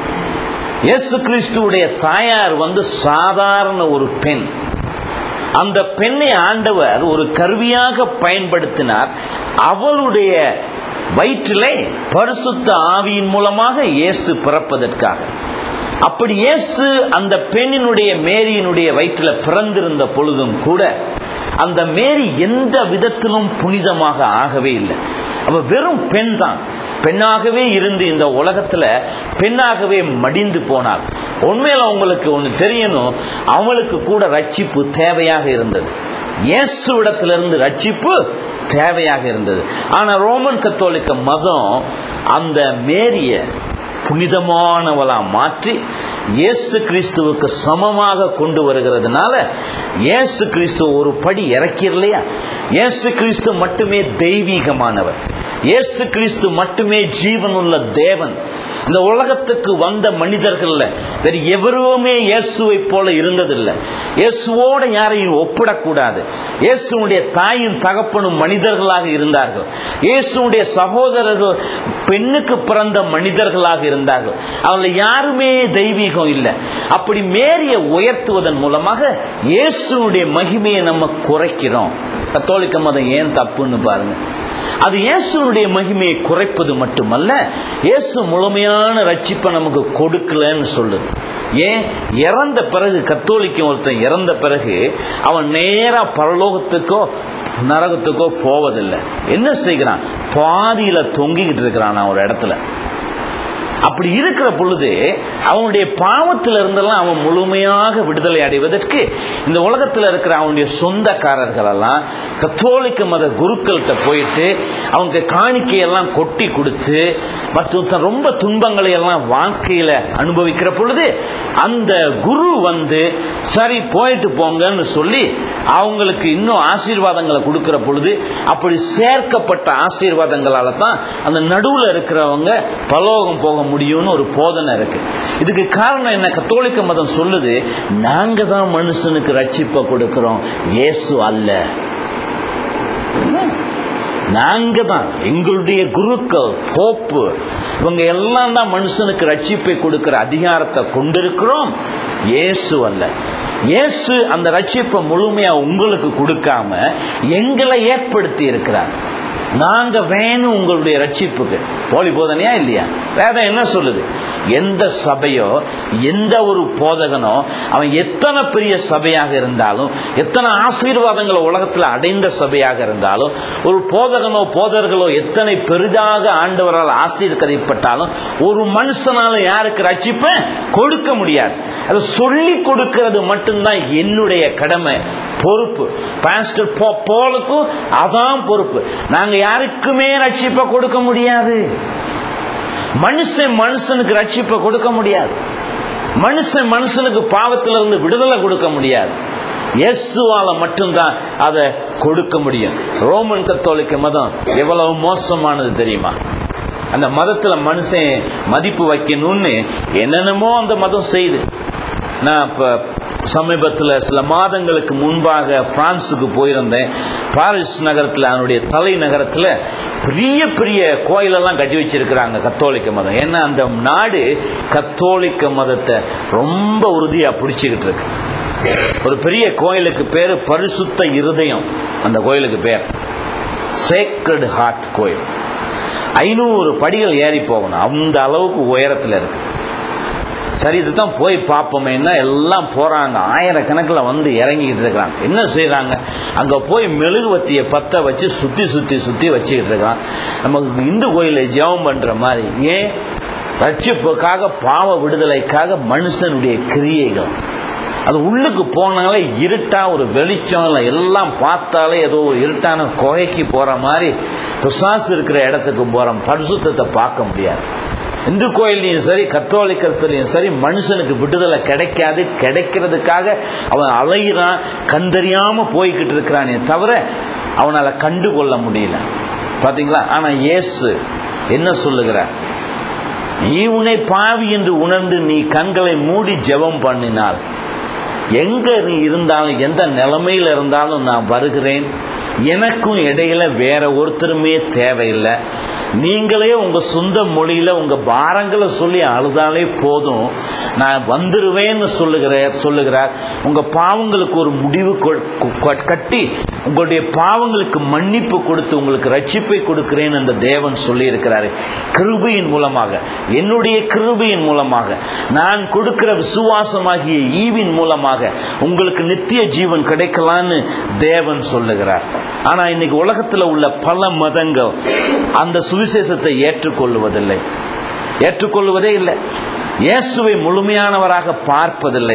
இயேசு கிறிஸ்துவுடைய தாயார் வந்து சாதாரண ஒரு பெண் அந்த பெண்ணை ஆண்டவர் ஒரு கருவியாக பயன்படுத்தினார் அவளுடைய வயிற்றிலே பரிசுத்த ஆவியின் மூலமாக இயேசு பிறப்பதற்காக அப்படி இயேசு அந்த பெண்ணினுடைய மேரியினுடைய வயிற்றில் பிறந்திருந்த பொழுதும் கூட அந்த மேரி எந்த விதத்திலும் புனிதமாக ஆகவே இல்லை அவ வெறும் பெண் தான் பெண்ணாகவே இருந்து இந்த உலகத்துல பெண்ணாகவே மடிந்து போனாள் உண்மையில உங்களுக்கு ஒன்று தெரியணும் அவளுக்கு கூட ரட்சிப்பு தேவையாக இருந்தது இயேசுவிடத்திலிருந்து ரட்சிப்பு தேவையாக இருந்தது ஆனா ரோமன் கத்தோலிக்க மதம் அந்த மேரிய புனிதமானவளா மாற்றி இயேசு கிறிஸ்துவுக்கு சமமாக கொண்டு வருகிறதுனால இயேசு கிறிஸ்து ஒரு படி இறக்கிறலையா இயேசு கிறிஸ்து மட்டுமே தெய்வீகமானவர் இயேசு கிறிஸ்து மட்டுமே ஜீவனுள்ள தேவன் இந்த உலகத்துக்கு வந்த மனிதர்கள்ல வேறு எவருமே இயேசுவை போல இருந்ததில்லை இயேசுவோட யாரையும் ஒப்பிடக்கூடாது இயேசுடைய தாயும் தகப்பனும் மனிதர்களாக இருந்தார்கள் இயேசுடைய சகோதரர்கள் பெண்ணுக்கு பிறந்த மனிதர்களாக இருந்தார்கள் அவர்கள் யாருமே தெய்வீகம் இல்லை அப்படி மேரிய உயர்த்துவதன் மூலமாக இயேசுடைய மகிமையை நம்ம குறைக்கிறோம் கத்தோலிக்க மதம் ஏன் தப்புன்னு பாருங்க அது இயேசுடைய மகிமையை குறைப்பது மட்டுமல்ல இயேசு முழுமையான ரட்சிப்பை நமக்கு கொடுக்கலன்னு சொல்லுது ஏன் இறந்த பிறகு கத்தோலிக்க ஒருத்தன் இறந்த பிறகு அவன் நேரா பரலோகத்துக்கோ நரகத்துக்கோ போவதில்லை என்ன செய்கிறான் பாதியில தொங்கிக்கிட்டு இருக்கிறான் ஒரு இடத்துல அப்படி இருக்கிற பொழுது அவனுடைய பாவத்தில் இருந்தெல்லாம் அவன் முழுமையாக விடுதலை அடைவதற்கு இந்த உலகத்தில் இருக்கிற அவனுடைய சொந்தக்காரர்கள் எல்லாம் கத்தோலிக்க மத குருக்கள்கிட்ட போயிட்டு அவங்க காணிக்கையெல்லாம் கொட்டி கொடுத்து மற்ற ரொம்ப துன்பங்களை எல்லாம் வாழ்க்கையில அனுபவிக்கிற பொழுது அந்த குரு வந்து சரி போயிட்டு போங்கன்னு சொல்லி அவங்களுக்கு இன்னும் ஆசீர்வாதங்களை கொடுக்கிற பொழுது அப்படி சேர்க்கப்பட்ட ஆசீர்வாதங்களால தான் அந்த நடுவில் இருக்கிறவங்க பலோகம் போக முடியும்னு ஒரு போதனை இருக்கு இதுக்கு காரணம் என்ன கத்தோலிக்க மதம் சொல்லுது நாங்க தான் மனுஷனுக்கு ரட்சிப்பை கொடுக்கிறோம் இயேசு அல்ல நாங்க தான் எங்களுடைய குருக்கள் போப்பு இவங்க எல்லாம் தான் மனுஷனுக்கு ரட்சிப்பை கொடுக்கிற அதிகாரத்தை கொண்டிருக்கிறோம் இயேசு அல்ல இயேசு அந்த ரட்சிப்பை முழுமையா உங்களுக்கு கொடுக்காம எங்களை ஏற்படுத்தி இருக்கிறார் நாங்க வேணும் உங்களுடைய ரட்சிப்புக்கு போலி போதனையா இல்லையா வேதம் என்ன சொல்லுது எந்த சபையோ எந்த ஒரு போதகனோ அவன் எத்தனை பெரிய சபையாக இருந்தாலும் எத்தனை ஆசீர்வாதங்களை உலகத்தில் அடைந்த சபையாக இருந்தாலும் ஒரு போதகனோ போதர்களோ எத்தனை பெரிதாக ஆண்டவரால் ஆசீர்வதிப்பட்டாலும் ஒரு மனுஷனால யாருக்கு ரட்சிப்பை கொடுக்க முடியாது அதை சொல்லி கொடுக்கிறது மட்டும்தான் என்னுடைய கடமை பொறுப்பு பாஸ்டர் போலுக்கும் அதான் பொறுப்பு நாங்க யாருக்குமே ரட்சிப்பை கொடுக்க முடியாது மனுஷன் மனுஷனுக்கு ரட்சிப்பை கொடுக்க முடியாது மனுஷன் மனுஷனுக்கு பாவத்திலிருந்து விடுதலை கொடுக்க முடியாது இயேசுவால மட்டும்தான் அதை கொடுக்க முடியும் ரோமன் கத்தோலிக்க மதம் எவ்வளவு மோசமானது தெரியுமா அந்த மதத்துல மனுஷன் மதிப்பு வைக்கணும்னு என்னென்னமோ அந்த மதம் செய்யுது நான் இப்போ சமீபத்தில் சில மாதங்களுக்கு முன்பாக பிரான்ஸுக்கு போயிருந்தேன் பாரிஸ் நகரத்தில் அதனுடைய தலைநகரத்தில் பெரிய பெரிய கோயிலெல்லாம் கட்டி வச்சிருக்கிறாங்க கத்தோலிக்க மதம் ஏன்னா அந்த நாடு கத்தோலிக்க மதத்தை ரொம்ப உறுதியாக பிடிச்சிக்கிட்டு இருக்கு ஒரு பெரிய கோயிலுக்கு பேர் பரிசுத்த இருதயம் அந்த கோயிலுக்கு பேர் சேக்ரட் ஹார்ட் கோயில் ஐநூறு படிகள் ஏறி போகணும் அந்த அளவுக்கு உயரத்தில் இருக்கு சரி இதுதான் போய் பார்ப்போமேன்னா எல்லாம் போறாங்க ஆயிரக்கணக்கில் வந்து இறங்கிக்கிட்டு இருக்கிறாங்க என்ன செய்யறாங்க அங்க போய் மெழுகுவத்தியை பத்த வச்சு சுத்தி சுத்தி சுத்தி வச்சுக்கிட்டு இருக்கான் நமக்கு இந்து கோயிலில் ஜெபம் பண்ற மாதிரி ஏன் ரட்சிப்புக்காக பாவ விடுதலைக்காக மனுஷனுடைய கிரியைகள் அது உள்ளுக்கு போனாலே இருட்டா ஒரு வெளிச்சம் இல்லை எல்லாம் பார்த்தாலே ஏதோ ஒரு இருட்டான குகைக்கு போற மாதிரி பிசாசு இருக்கிற இடத்துக்கு போறோம் பரிசுத்தத்தை பார்க்க முடியாது இந்து கோயிலையும் சரி கத்தோலிக்கத்திலையும் சரி மனுஷனுக்கு விடுதலை கிடைக்காது கிடைக்கிறதுக்காக அவன் அலைகிறான் கண்டறியாம போய்கிட்டு இருக்கிறானே தவிர அவனால் கண்டு கொள்ள முடியல பாத்தீங்களா ஆனா இயேசு என்ன சொல்லுகிறார் நீ உன்னை பாவி என்று உணர்ந்து நீ கண்களை மூடி ஜெபம் பண்ணினால் எங்க நீ இருந்தாலும் எந்த நிலைமையில் இருந்தாலும் நான் வருகிறேன் எனக்கும் இடையில வேற ஒருத்தருமே தேவையில்லை நீங்களே உங்க சொந்த மொழியில உங்க பாரங்களை சொல்லி அழுதாலே போதும் நான் வந்துருவேன்னு சொல்லுகிறார் சொல்லுகிறார் உங்க பாவங்களுக்கு ஒரு முடிவு கொ- கொ- கட்டி உங்களுடைய பாவங்களுக்கு மன்னிப்பு கொடுத்து உங்களுக்கு ரட்சிப்பை கொடுக்கிறேன் என்று தேவன் சொல்லி இருக்கிறாரு கிருபையின் மூலமாக என்னுடைய கிருபையின் மூலமாக நான் கொடுக்கிற விசுவாசமாகிய ஈவின் மூலமாக உங்களுக்கு நித்திய ஜீவன் கிடைக்கலான்னு தேவன் சொல்லுகிறார் ஆனா இன்னைக்கு உலகத்துல உள்ள பல மதங்கள் அந்த சுவிசேஷத்தை ஏற்றுக்கொள்வதில்லை ஏற்றுக்கொள்வதே இல்லை இயேசுவை முழுமையானவராக பார்ப்பதில்லை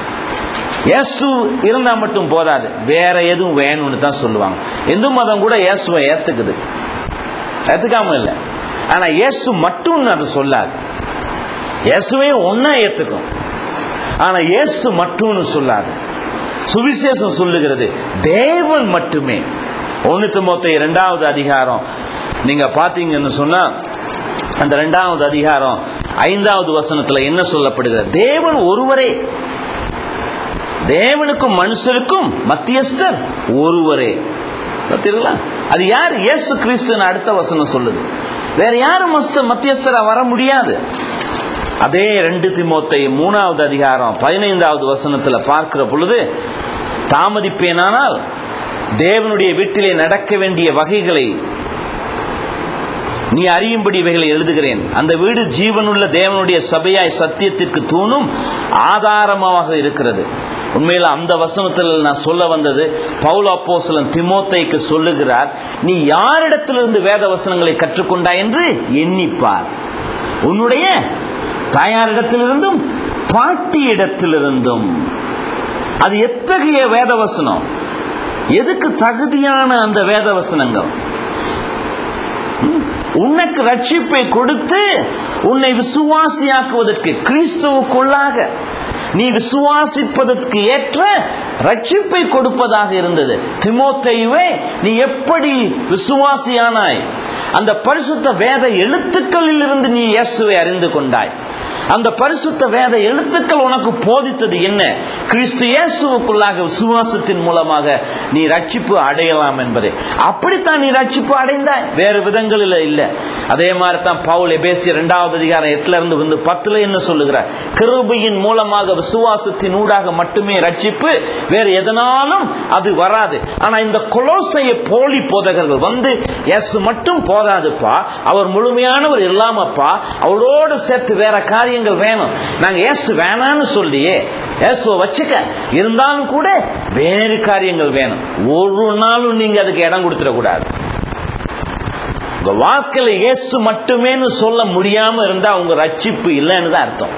இயேசு இருந்தா மட்டும் போதாது வேற எதுவும் வேணும்னு தான் சொல்லுவாங்க இந்து மதம் கூட இயேசுவை ஏத்துக்குது ஏத்துக்காம இல்லை ஆனா இயேசு மட்டும் அது சொல்லாது இயேசுவே ஒன்னா ஏத்துக்கும் ஆனா இயேசு மட்டும்னு சொல்லாது சுவிசேஷம் சொல்லுகிறது தேவன் மட்டுமே ஒன்னு திமுத்த இரண்டாவது அதிகாரம் நீங்க பாத்தீங்கன்னு சொன்னா அந்த ரெண்டாவது அதிகாரம் ஐந்தாவது வசனத்துல என்ன சொல்லப்படுகிறது தேவன் ஒருவரே தேவனுக்கும் மனுஷருக்கும் மத்தியஸ்தர் ஒருவரே பார்த்தீங்களா அது யார் இயேசு கிறிஸ்துன்னு அடுத்த வசனம் சொல்லுது வேற யாரும் மஸ்த மத்தியஸ்தரா வர முடியாது அதே ரெண்டு திமோத்தை மூணாவது அதிகாரம் பதினைந்தாவது வசனத்துல பார்க்கிற பொழுது தாமதிப்பேனானால் தேவனுடைய வீட்டிலே நடக்க வேண்டிய வகைகளை நீ அறியும்படி இவைகளை எழுதுகிறேன் அந்த வீடு ஜீவனுள்ள தேவனுடைய சபையாய் சத்தியத்திற்கு தூணும் ஆதாரமாக இருக்கிறது உண்மையில் அந்த வசனத்தில் நான் சொல்ல வந்தது பவுல் அப்போஸ்தலன் திமோத்தைக்கு சொல்லுகிறார் நீ யாரிடத்திலிருந்து வேத வசனங்களை கற்றுக்கொண்டாய் என்று எண்ணிப்பார் உன்னுடைய தாயாரிடத்திலிருந்தும் பாட்டியிடத்திலிருந்தும் அது எத்தகைய வேத வசனம் எதுக்கு தகுதியான அந்த வேத வசனங்கள் உனக்கு ரட்சிப்பை கொடுத்து உன்னை விசுவாசியாக்குவதற்கு கிறிஸ்துவுக்குள்ளாக நீ விசுவாசிப்பதற்கு ஏற்ற ரட்சிப்பை கொடுப்பதாக இருந்தது திமோத்தையுவே நீ எப்படி விசுவாசியானாய் அந்த பரிசுத்த வேத எழுத்துக்களில் இருந்து நீ இயேசுவை அறிந்து கொண்டாய் அந்த பரிசுத்த வேத எழுத்துக்கள் உனக்கு போதித்தது என்ன கிறிஸ்து இயேசுவுக்குள்ளாக விசுவாசத்தின் மூலமாக நீ ரட்சிப்பு அடையலாம் என்பதை அப்படித்தான் நீ ரட்சிப்பு அடைந்தாய் வேறு விதங்களில் இல்லை அதே மாதிரி தான் பவுல் எபேசிய இரண்டாவது அதிகாரம் எட்டுல இருந்து வந்து பத்துல என்ன சொல்லுகிறார் கிருபையின் மூலமாக விசுவாசத்தின் ஊடாக மட்டுமே ரட்சிப்பு வேறு எதனாலும் அது வராது ஆனா இந்த கொலோசைய போலி போதகர்கள் வந்து இயேசு மட்டும் போதாதுப்பா அவர் முழுமையானவர் இல்லாமப்பா அவரோடு சேர்த்து வேற காரியங்கள் வேணும் நாங்க இயேசு வேணான்னு சொல்லியே இயேசுவை வச்சுக்க இருந்தாலும் கூட வேறு காரியங்கள் வேணும் ஒரு நாளும் நீங்க அதுக்கு இடம் கொடுத்துடக்கூடாது உங்க வாழ்க்கையில இயேசு மட்டுமேன்னு சொல்ல முடியாம இருந்தா உங்க ரட்சிப்பு இல்லைன்னு தான் அர்த்தம்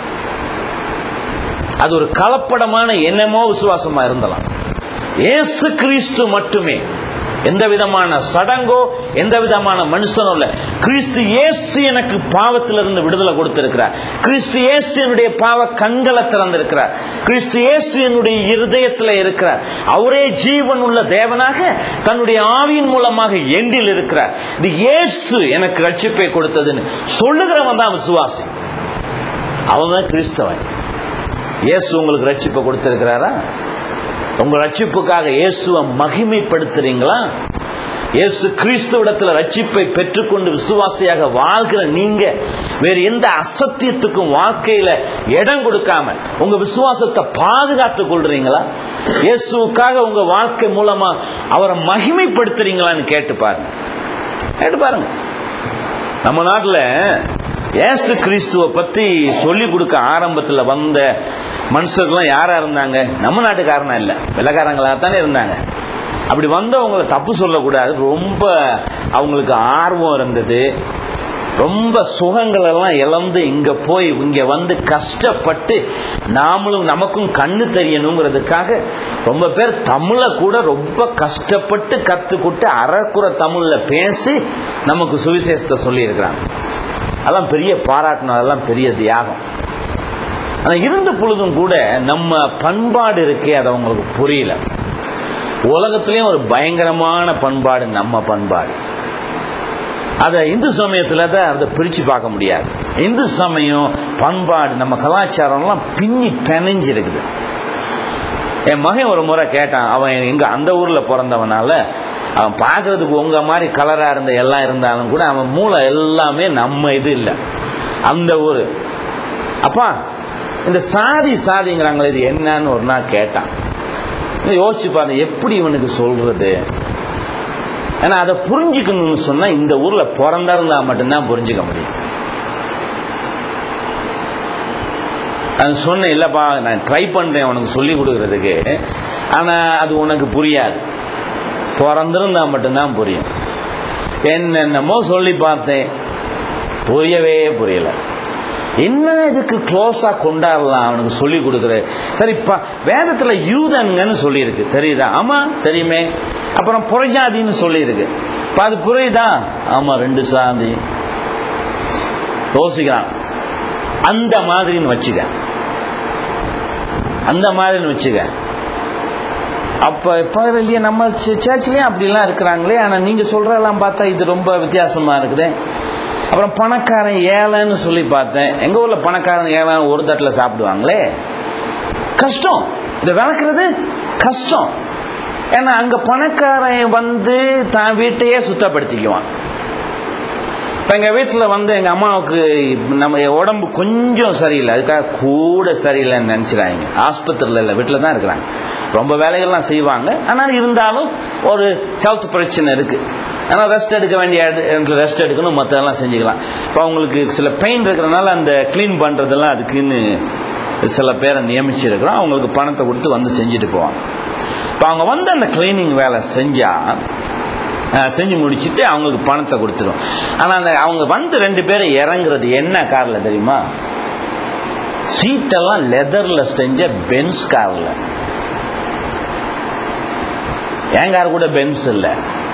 அது ஒரு கலப்படமான எண்ணமோ விசுவாசமா இருந்தலாம் இயேசு கிறிஸ்து மட்டுமே எந்த விதமான சடங்கோ எந்த விதமான மனுஷனோ இல்ல கிறிஸ்து இயேசு எனக்கு பாவத்திலிருந்து விடுதலை கொடுத்திருக்கிறார் கிறிஸ்து இயேசு என்னுடைய பாவ கண்களை திறந்திருக்கிறார் கிறிஸ்து இயேசு என்னுடைய இருதயத்தில் இருக்கிறார் அவரே ஜீவன் உள்ள தேவனாக தன்னுடைய ஆவியின் மூலமாக எண்டில் இருக்கிறார் இது இயேசு எனக்கு ரட்சிப்பை கொடுத்ததுன்னு சொல்லுகிறவன் தான் விசுவாசி அவன் தான் கிறிஸ்தவன் இயேசு உங்களுக்கு ரட்சிப்பை கொடுத்திருக்கிறாரா உங்க ரட்சிப்புக்காக இயேசுவை மகிமைப்படுத்துறீங்களா இயேசு கிறிஸ்துவிடத்தில் ரட்சிப்பை பெற்றுக்கொண்டு விசுவாசியாக வாழ்கிற நீங்க வேறு எந்த அசத்தியத்துக்கும் வாழ்க்கையில இடம் கொடுக்காம உங்க விசுவாசத்தை பாதுகாத்துக் கொள்றீங்களா இயேசுவுக்காக உங்க வாழ்க்கை மூலமா அவரை மகிமைப்படுத்துறீங்களான்னு கேட்டு பாருங்க கேட்டு பாருங்க நம்ம நாட்டில் இயேசு கிறிஸ்துவை பத்தி சொல்லி கொடுக்க ஆரம்பத்தில் வந்த மனுஷர்கள்லாம் யாரா இருந்தாங்க நம்ம நாட்டுக்காரனா இல்லை வெள்ளக்காரங்களாக தானே இருந்தாங்க அப்படி வந்தவங்களை தப்பு சொல்லக்கூடாது ரொம்ப அவங்களுக்கு ஆர்வம் இருந்தது ரொம்ப சுகங்கள் எல்லாம் இழந்து இங்க போய் இங்க வந்து கஷ்டப்பட்டு நாமளும் நமக்கும் கண்ணு தெரியணுங்கிறதுக்காக ரொம்ப பேர் தமிழை கூட ரொம்ப கஷ்டப்பட்டு கத்துக்கிட்டு அறக்குற தமிழ்ல பேசி நமக்கு சுவிசேஷத்தை சொல்லியிருக்கிறாங்க அதெல்லாம் பெரிய பாராட்டணும் அதெல்லாம் பெரிய தியாகம் ஆனால் இருந்த பொழுதும் கூட நம்ம பண்பாடு இருக்கே அது அவங்களுக்கு புரியல உலகத்திலேயும் ஒரு பயங்கரமான பண்பாடு நம்ம பண்பாடு அதை இந்து சமயத்தில் தான் அதை பிரித்து பார்க்க முடியாது இந்து சமயம் பண்பாடு நம்ம கலாச்சாரம்லாம் பின்னி பிணைஞ்சு இருக்குது என் மகன் ஒரு முறை கேட்டான் அவன் எங்க அந்த ஊர்ல பிறந்தவனால அவன் பார்க்கறதுக்கு உங்க மாதிரி கலரா இருந்த எல்லாம் இருந்தாலும் கூட அவன் மூளை எல்லாமே நம்ம இது இல்லை அந்த ஊர் அப்பா இந்த சாதி சாதிங்கிறாங்களே இது என்னன்னு ஒரு நாள் கேட்டான் யோசிச்சு பாருங்க எப்படி இவனுக்கு சொல்றது ஏன்னா அதை புரிஞ்சுக்கணும்னு சொன்னா இந்த ஊர்ல பிறந்திருந்தா மட்டும்தான் புரிஞ்சுக்க முடியும் நான் சொன்னேன் இல்லப்பா நான் ட்ரை பண்றேன் உனக்கு சொல்லி கொடுக்கறதுக்கு ஆனா அது உனக்கு புரியாது பிறந்திருந்தா மட்டும்தான் புரியும் என்னென்னமோ சொல்லி பார்த்தேன் புரியவே புரியல என்ன இதுக்கு க்ளோஸா கொண்டாடலாம் அவனுக்கு சொல்லி கொடுக்குற சரிப்பா வேதத்துல யூதன்கன்னு சொல்லியிருக்கு தெரியுதா ஆமா தெரியுமே அப்புறம் புறஜாதின்னு சொல்லியிருக்கு இப்ப அது புரியுதா ஆமா ரெண்டு சாதி யோசிக்கிறான் அந்த மாதிரின்னு வச்சுக்க அந்த மாதிரின்னு வச்சுக்க அப்ப இப்ப இல்லையே நம்ம சர்ச்லயும் அப்படிலாம் இருக்கிறாங்களே ஆனா நீங்க சொல்றதெல்லாம் பார்த்தா இது ரொம்ப வித்தியாசமா இருக்குது அப்புறம் பணக்காரன் ஏழைன்னு சொல்லி பார்த்தேன் எங்க ஊர்ல பணக்காரன் ஏழை ஒரு தட்டில் சாப்பிடுவாங்களே கஷ்டம் இதை விளக்குறது கஷ்டம் ஏன்னா அங்க பணக்காரன் வந்து தான் வீட்டையே சுத்தப்படுத்திக்குவான் இப்போ எங்கள் வீட்டில் வந்து எங்கள் அம்மாவுக்கு நம்ம உடம்பு கொஞ்சம் சரியில்லை அதுக்காக கூட சரியில்லைன்னு நினச்சிடாங்க ஆஸ்பத்திரியில் இல்லை வீட்டில் தான் இருக்கிறாங்க ரொம்ப வேலைகள்லாம் செய்வாங்க ஆனால் இருந்தாலும் ஒரு ஹெல்த் பிரச்சனை இருக்குது ஆனால் ரெஸ்ட் எடுக்க வேண்டிய ரெஸ்ட் எடுக்கணும் மற்றதெல்லாம் செஞ்சுக்கலாம் இப்போ அவங்களுக்கு சில பெயின் இருக்கிறனால அந்த க்ளீன் பண்ணுறதெல்லாம் அதுக்குன்னு சில பேரை நியமிச்சிருக்கிறோம் அவங்களுக்கு பணத்தை கொடுத்து வந்து செஞ்சுட்டு போவாங்க இப்போ அவங்க வந்து அந்த க்ளீனிங் வேலை செஞ்சால் செஞ்சு முடிச்சுட்டு அவங்களுக்கு பணத்தை கொடுத்துரும் ஆனால் அந்த அவங்க வந்து ரெண்டு பேரும் இறங்குறது என்ன காரில் தெரியுமா சீட்டெல்லாம் லெதரில் செஞ்ச பென்ஸ் காரில் என் கார் கூட பென்ஸ் இல்லை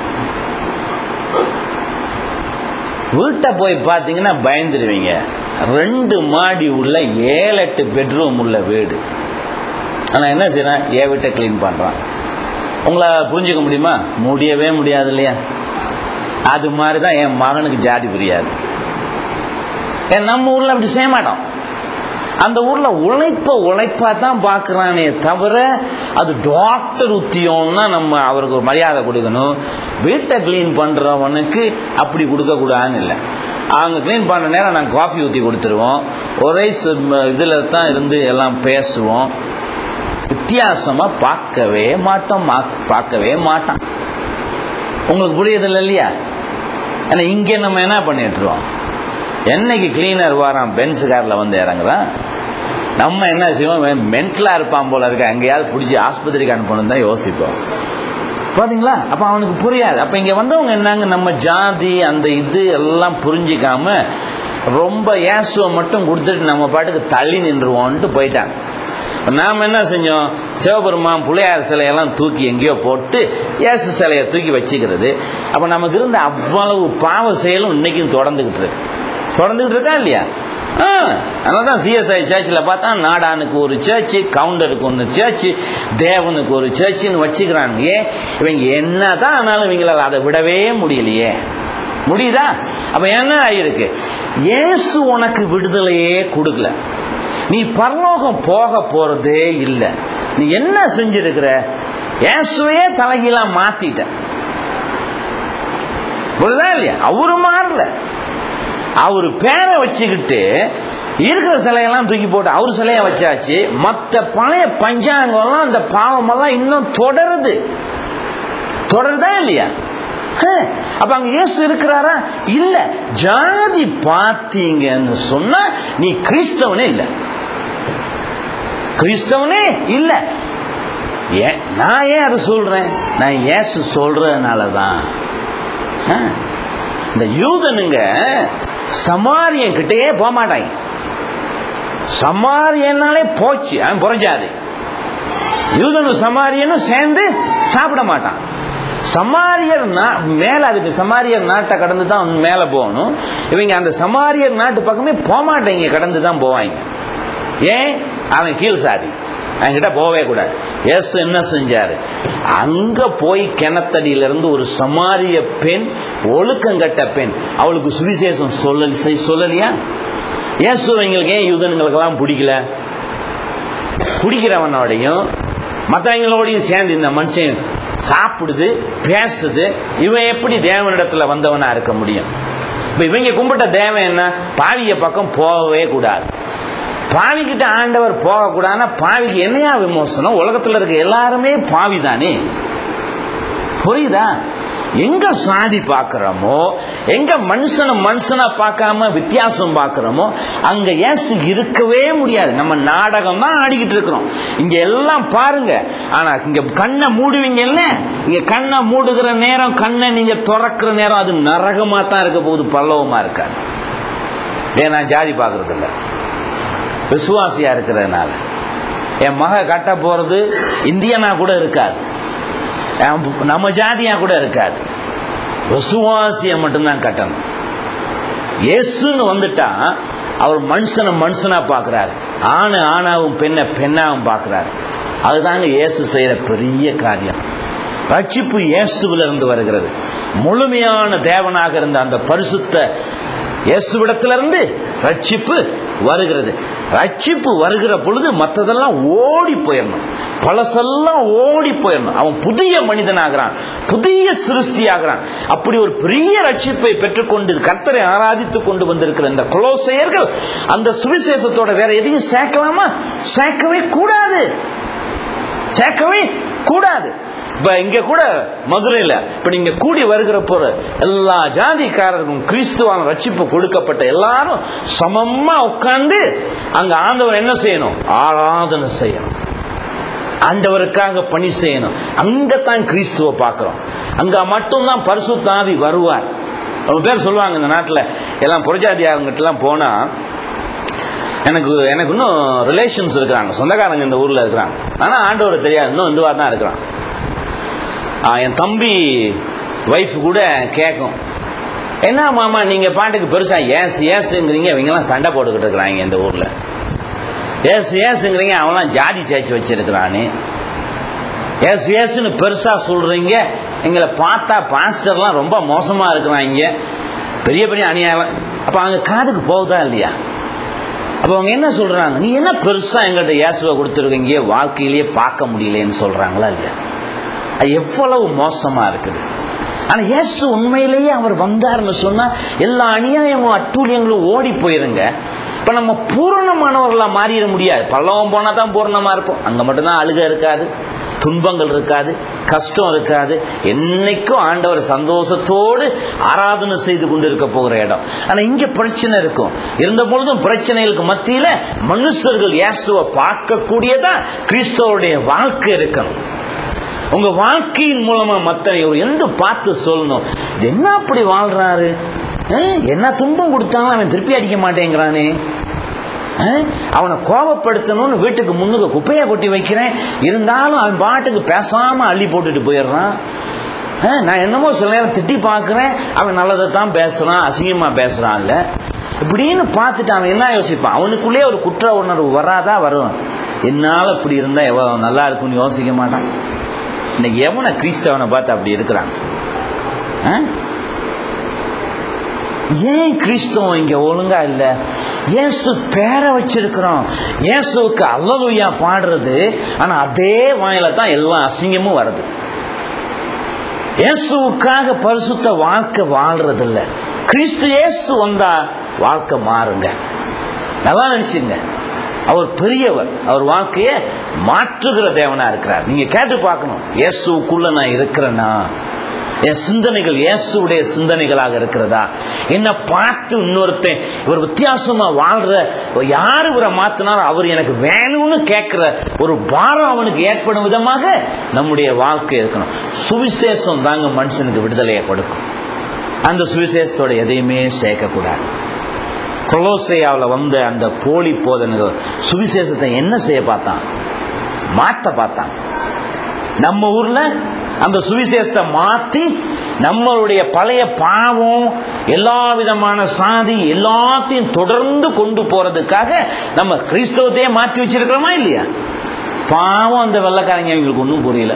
வீட்டை போய் பார்த்தீங்கன்னா பயந்துருவீங்க ரெண்டு மாடி உள்ள ஏழு எட்டு பெட்ரூம் உள்ள வீடு ஆனால் என்ன செய்யறான் என் வீட்டை க்ளீன் பண்ணுறான் உங்களை புரிஞ்சுக்க முடியுமா முடியவே முடியாது இல்லையா அது மாதிரி தான் என் மகனுக்கு ஜாதி புரியாது ஏன் நம்ம ஊரில் அப்படி செய்ய மாட்டோம் அந்த ஊரில் உழைப்ப உழைப்பா தான் பார்க்குறானே தவிர அது டாக்டர் உத்தியம்னா நம்ம அவருக்கு ஒரு மரியாதை கொடுக்கணும் வீட்டை க்ளீன் பண்ணுறவனுக்கு அப்படி கொடுக்கக்கூடாதுன்னு இல்லை அவங்க க்ளீன் பண்ணுற நேரம் நாங்கள் காஃபி ஊற்றி கொடுத்துருவோம் ஒரே இதில் தான் இருந்து எல்லாம் பேசுவோம் வித்தியாசமாக பார்க்கவே மாட்டோம் பார்க்கவே மாட்டான் உங்களுக்கு புரியுதில்ல இல்லையா ஏன்னா இங்கே நம்ம என்ன பண்ணிட்டுருவோம் என்னைக்கு கிளீனர் வரான் பென்ஸ் காரில் வந்து இறங்குறான் நம்ம என்ன செய்வோம் மென்டலாக இருப்பான் போல இருக்க எங்கேயாவது பிடிச்சி ஆஸ்பத்திரிக்கு அனுப்பணும் தான் யோசிப்போம் பார்த்தீங்களா அப்போ அவனுக்கு புரியாது அப்போ இங்கே வந்தவங்க என்னங்க நம்ம ஜாதி அந்த இது எல்லாம் புரிஞ்சிக்காம ரொம்ப ஏசுவை மட்டும் கொடுத்துட்டு நம்ம பாட்டுக்கு தள்ளி நின்றுவோன்ட்டு போயிட்டாங்க நாம் என்ன செஞ்சோம் சிவபெருமான் பிள்ளையார் சிலையெல்லாம் தூக்கி எங்கேயோ போட்டு இயேசு சிலையை தூக்கி வச்சுக்கிறது அப்போ நமக்கு இருந்த அவ்வளவு பாவ செயலும் இன்னைக்கும் தொடர்ந்துக்கிட்டு இருக்கு தொடர்ந்துக்கிட்டு இருக்கா இல்லையா அதனால தான் சிஎஸ்ஐ சர்ச்சில் பார்த்தா நாடானுக்கு ஒரு சர்ச்சு கவுண்டருக்கு ஒன்று சர்ச்சு தேவனுக்கு ஒரு சர்ச்சுன்னு வச்சுக்கிறாங்க ஏன் இவங்க என்ன தான் ஆனாலும் இவங்களால் அதை விடவே முடியலையே முடியுதா அப்போ என்ன ஆகிருக்கு இயேசு உனக்கு விடுதலையே கொடுக்கல நீ பரலோகம் போக போறதே இல்லை நீ என்ன செஞ்சிருக்கிற இயேசுவையே தலைகீழா மாத்திட்ட புரியுதா இல்லையா அவரு மாறல அவர் பேரை வச்சுக்கிட்டு இருக்கிற சிலையெல்லாம் தூக்கி போட்டு அவர் சிலையை வச்சாச்சு மற்ற பழைய பஞ்சாங்கம்லாம் அந்த பாவமெல்லாம் இன்னும் தொடருது தொடருதா இல்லையா அப்ப அங்க இயேசு இருக்கிறாரா இல்ல ஜாதி பார்த்தீங்கன்னு சொன்னா நீ கிறிஸ்தவனே இல்ல கிறிஸ்தவனே இல்ல ஏன் நான் ஏன் அதை சொல்றேன் நான் இயேசு சொல்றதுனால தான் இந்த யூதனுங்க சமாரியன் கிட்டே போக மாட்டாங்க சமாரியனாலே போச்சு அவன் புறஞ்சாது யூதனும் சமாரியனும் சேர்ந்து சாப்பிட மாட்டான் சமாரியர் மேல அதுக்கு சமாரியர் நாட்டை கடந்து தான் மேல போகணும் இவங்க அந்த சமாரியர் நாட்டு பக்கமே போக மாட்டேங்க கடந்து தான் போவாங்க ஏன் அவன் கீழ் சாதி அவன்கிட்ட போவே கூடாது ஏசு என்ன செஞ்சாரு அங்க போய் கிணத்தடியில இருந்து ஒரு சமாரிய பெண் ஒழுக்கங்கட்ட பெண் அவளுக்கு சுவிசேஷம் சொல்ல சொல்லலையா இயேசு எங்களுக்கு ஏன் யூதனுங்களுக்கெல்லாம் பிடிக்கல குடிக்கிறவனோடையும் மற்றவங்களோடையும் சேர்ந்து இந்த மனுஷன் சாப்பிடுது பேசுது இவன் எப்படி தேவனிடத்துல வந்தவனா இருக்க முடியும் இப்ப இவங்க கும்பிட்ட தேவன் என்ன பாவிய பக்கம் போகவே கூடாது பாவிக்கிட்ட ஆண்டவர் போகக்கூடாதுன்னா பாவிக்கு என்னையா விமோசனம் உலகத்தில் இருக்க எல்லாருமே பாவி தானே புரியுதா எங்க சாதி பார்க்கிறோமோ எங்க மனுஷனை மனுஷனா பார்க்காம வித்தியாசம் பார்க்கிறோமோ அங்க ஏசு இருக்கவே முடியாது நம்ம நாடகம் தான் ஆடிக்கிட்டு இருக்கிறோம் இங்க எல்லாம் பாருங்க ஆனா இங்க கண்ணை மூடுவீங்கல்ல இங்க கண்ணை மூடுகிற நேரம் கண்ணை நீங்க திறக்கிற நேரம் அது நரகமா தான் இருக்க போகுது பல்லவமா இருக்காது ஏன் நான் ஜாதி பார்க்கறது இல்லை விசுவாசியா இருக்கிறதுனால என் மக கட்ட போறது இந்தியனா கூட இருக்காது நம்ம ஜாதியா கூட இருக்காது விசுவாசிய மட்டும்தான் கட்டணும் இயேசுன்னு வந்துட்டா அவர் மனுஷனை மனுஷனா பார்க்கிறாரு ஆணு ஆணாவும் பெண்ணை பெண்ணாவும் பார்க்கிறாரு அதுதாங்க இயேசு செய்யற பெரிய காரியம் ரட்சிப்பு இயேசுவிலிருந்து வருகிறது முழுமையான தேவனாக இருந்த அந்த பரிசுத்த இயேசுவிடத்திலிருந்து ரட்சிப்பு வருகிறது ரட்சிப்பு வருகிற பொழுது மற்றதெல்லாம் ஓடி போயிடணும் பழசெல்லாம் ஓடி போயிடணும் அவன் புதிய மனிதனாகிறான் புதிய சிருஷ்டியாகிறான் அப்படி ஒரு பெரிய ரட்சிப்பை பெற்றுக்கொண்டு கர்த்தரை ஆராதித்துக் கொண்டு வந்திருக்கிற இந்த குலோசையர்கள் அந்த சுவிசேஷத்தோட வேற எதையும் சேர்க்கலாமா சேர்க்கவே கூடாது சேர்க்கவே கூடாது இப்ப இங்க கூட மதுரையில இப்ப நீங்க கூடி வருகிற போற எல்லா ஜாதிக்காரர்களும் கிறிஸ்துவான ரட்சிப்பு கொடுக்கப்பட்ட எல்லாரும் சமமா உட்கார்ந்து அங்க ஆண்டவர் என்ன செய்யணும் ஆராதனை செய்யணும் ஆண்டவருக்காக பணி செய்யணும் அங்கத்தான் கிறிஸ்துவ பார்க்கிறோம் அங்க மட்டும்தான் பரிசுத்தாவி வருவார் அவங்க பேர் சொல்லுவாங்க இந்த நாட்டில் எல்லாம் புரஜாதி அவங்ககிட்ட எல்லாம் போனா எனக்கு எனக்கு இன்னும் ரிலேஷன்ஸ் இருக்கிறாங்க சொந்தக்காரங்க இந்த ஊர்ல இருக்கிறாங்க ஆனா ஆண்டவர் தெரியாது இன்னும் இந்துவா தான் இருக்கிறான் ஆ, என் தம்பி ஒய்ஃப் கூட கேட்கும் என்ன மாமா நீங்க பாட்டுக்கு பெருசா ஏஸ் ஏசுங்கிறீங்க இவங்கெல்லாம் சண்டை போட்டுக்கிட்டு இருக்கிறாங்க இந்த ஊர்ல ஏசு ஏசுங்கிறீங்க அவன்லாம் ஜாதி சேர்ச்சி வச்சிருக்கிறான்னு ஏசு ஏசுன்னு பெருசா சொல்றீங்க எங்களை பார்த்தா பாஸ்டர்லாம் ரொம்ப மோசமா இருக்கிறாங்க பெரிய பெரிய அநியாயம் அப்ப அவங்க காதுக்கு போகுதா இல்லையா அப்ப அவங்க என்ன சொல்றாங்க நீ என்ன பெருசா எங்கள்கிட்ட இயேசுவை கொடுத்துருக்கீங்க வாழ்க்கையிலேயே பார்க்க முடியலன்னு சொல்றாங்களா இல்லையா அது எவ்வளவு மோசமா இருக்குது ஆனா இயேசு உண்மையிலேயே அவர் வந்தாருன்னு சொன்னா எல்லா அநியாயமும் அட்டூழியங்களும் ஓடி போயிருங்க இப்ப நம்ம பூரணமானவர்களா மாறிட முடியாது பல்லவம் போனா தான் பூரணமா இருப்போம் அங்க மட்டும்தான் அழுக இருக்காது துன்பங்கள் இருக்காது கஷ்டம் இருக்காது என்னைக்கும் ஆண்டவர் சந்தோஷத்தோடு ஆராதனை செய்து கொண்டு இருக்க போகிற இடம் ஆனா இங்க பிரச்சனை இருக்கும் இருந்த பொழுதும் பிரச்சனைகளுக்கு மத்தியில மனுஷர்கள் இயேசுவை பார்க்கக்கூடியதா கிறிஸ்தவருடைய வாழ்க்கை இருக்கணும் உங்க வாழ்க்கையின் மூலமா மத்த ஒரு எந்த பார்த்து சொல்லணும் இது என்ன அப்படி வாழ்றாரு அஹ், என்ன துன்பம் கொடுத்தாலும் அவன் திருப்பி அடிக்க மாட்டேங்கிறானே அஹ், அவனை கோபப்படுத்தணும்னு வீட்டுக்கு முன்னுக்கு குப்பையை கொட்டி வைக்கிறேன் இருந்தாலும் அவன் பாட்டுக்கு பேசாம அள்ளி போட்டுட்டு போயிடுறான் அஹ், நான் என்னமோ சில நேரம் திட்டி பார்க்கிறேன் அவன் நல்லதை தான் பேசுறான் அசிங்கமா பேசுறான்ல இப்படின்னு பார்த்துட்டு அவன் என்ன யோசிப்பான் அவனுக்குள்ளே ஒரு குற்ற உணர்வு வராதா வரும் என்னால இப்படி இருந்தா எவ்வளவு நல்லா இருக்கும்னு யோசிக்க மாட்டான் இன்னைக்கு எவனை கிறிஸ்தவனை பார்த்து அப்படி இருக்கிறான் ஆ? ஏன் கிறிஸ்தவம் இங்க ஒழுங்கா இல்ல இயேசு பேரை வச்சிருக்கிறோம் இயேசுவுக்கு அல்லலுயா பாடுறது ஆனா அதே வாயில தான் எல்லா அசிங்கமும் வருது இயேசுவுக்காக பரிசுத்த வாழ்க்கை வாழ்றது இல்ல கிறிஸ்து இயேசு வந்தா வாழ்க்கை மாறுங்க நல்லா நினைச்சுங்க அவர் பெரியவர் அவர் வாழ்க்கையை மாற்றுகிற தேவனா இருக்கிறார் நீங்க கேட்டு பார்க்கணும் இயேசுக்குள்ள நான் இருக்கிறேனா என் சிந்தனைகள் இயேசுடைய சிந்தனைகளாக இருக்கிறதா என்ன பார்த்து இன்னொருத்தன் இவர் வித்தியாசமா வாழ்ற யார் இவரை மாத்தினாலும் அவர் எனக்கு வேணும்னு கேட்கிற ஒரு பாரம் அவனுக்கு ஏற்படும் விதமாக நம்முடைய வாழ்க்கை இருக்கணும் சுவிசேஷம் தாங்க மனுஷனுக்கு விடுதலையை கொடுக்கும் அந்த சுவிசேஷத்தோட எதையுமே சேர்க்கக்கூடாது கொலோசையாவில் வந்த அந்த போலி போதனைகள் சுவிசேஷத்தை என்ன செய்ய பார்த்தான் மாற்ற பார்த்தான் நம்ம ஊர்ல அந்த சுவிசேஷத்தை மாத்தி நம்மளுடைய பழைய பாவம் எல்லா விதமான சாதி எல்லாத்தையும் தொடர்ந்து கொண்டு போறதுக்காக நம்ம கிறிஸ்தவத்தையே மாற்றி வச்சிருக்கிறோமா இல்லையா பாவம் அந்த வெள்ளக்காரங்க எங்களுக்கு ஒன்றும் புரியல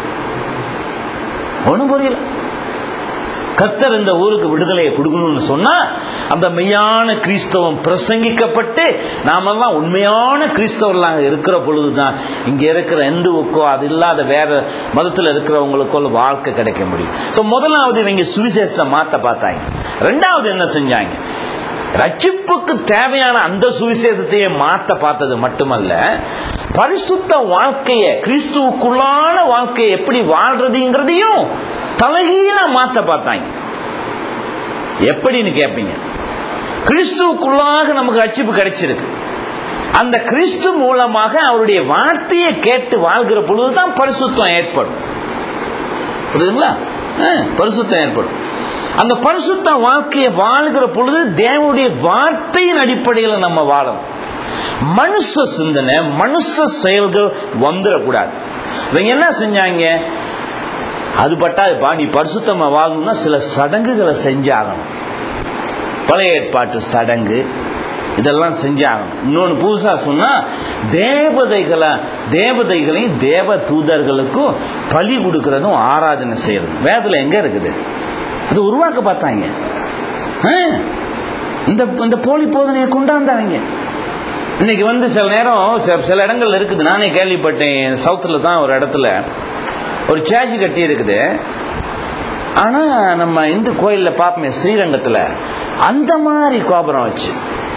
ஒன்றும் புரியல கர்த்தர் இந்த ஊருக்கு விடுதலையை கொடுக்கணும்னு சொன்னா அந்த மெய்யான கிறிஸ்தவம் பிரசங்கிக்கப்பட்டு நாமெல்லாம் உண்மையான கிறிஸ்தவர்களாக இருக்கிற பொழுதுதான் இங்க இருக்கிற இந்துவுக்கோ அது இல்லாத வேற மதத்தில் இருக்கிறவங்களுக்கோ வாழ்க்கை கிடைக்க முடியும் ஸோ முதலாவது இவங்க சுவிசேஷத்தை மாத்த பார்த்தாங்க ரெண்டாவது என்ன செஞ்சாங்க ரட்சிப்புக்கு தேவையான அந்த சுவிசேஷத்தையே மாத்த பார்த்தது மட்டுமல்ல பரிசுத்த வாழ்க்கைய கிறிஸ்துவுக்குள்ளான வாழ்க்கையை எப்படி வாழ்றதுங்கிறதையும் தலைகீழா மாத்த பார்த்தாங்க எப்படின்னு கேட்பீங்க கிறிஸ்துவுக்குள்ளாக நமக்கு ரட்சிப்பு கிடைச்சிருக்கு அந்த கிறிஸ்து மூலமாக அவருடைய வார்த்தையை கேட்டு வாழ்கிற பொழுதுதான் பரிசுத்தம் ஏற்படும் புரியுதுங்களா ஆ, பரிசுத்தம் ஏற்படும் அந்த பரிசுத்த வாழ்க்கையை வாழ்கிற பொழுது தேவனுடைய வார்த்தையின் அடிப்படையில் நம்ம வாழணும் மனுஷ சிந்தனை மனுஷ செயல்கள் வந்துடக்கூடாது இவங்க என்ன செஞ்சாங்க அது பட்டாதுப்பா நீ பரிசுத்தமா வாழணும்னா சில சடங்குகளை செஞ்சாகணும் பழைய ஏற்பாட்டு சடங்கு இதெல்லாம் செஞ்சாகணும் இன்னொன்று புதுசா சொன்னா தேவதைகளை தேவதைகளையும் தேவ தூதர்களுக்கும் பலி கொடுக்கறதும் ஆராதனை செய்யறதும் வேதத்துல எங்க இருக்குது அது உருவாக்க பார்த்தாங்க ஆ? இந்த இந்த போலி போதனையை கொண்டாந்தாங்க இன்னைக்கு வந்து சில நேரம் சில- சில இடங்கள்ல இருக்குது நானே கேள்விப்பட்டேன் சவுத்தில் தான் ஒரு இடத்துல ஒரு சேர்ச்சி கட்டி இருக்குது ஆனா நம்ம இந்து கோயில்ல பார்ப்போமே ஸ்ரீரங்கத்துல அந்த மாதிரி கோபுரம் வச்சு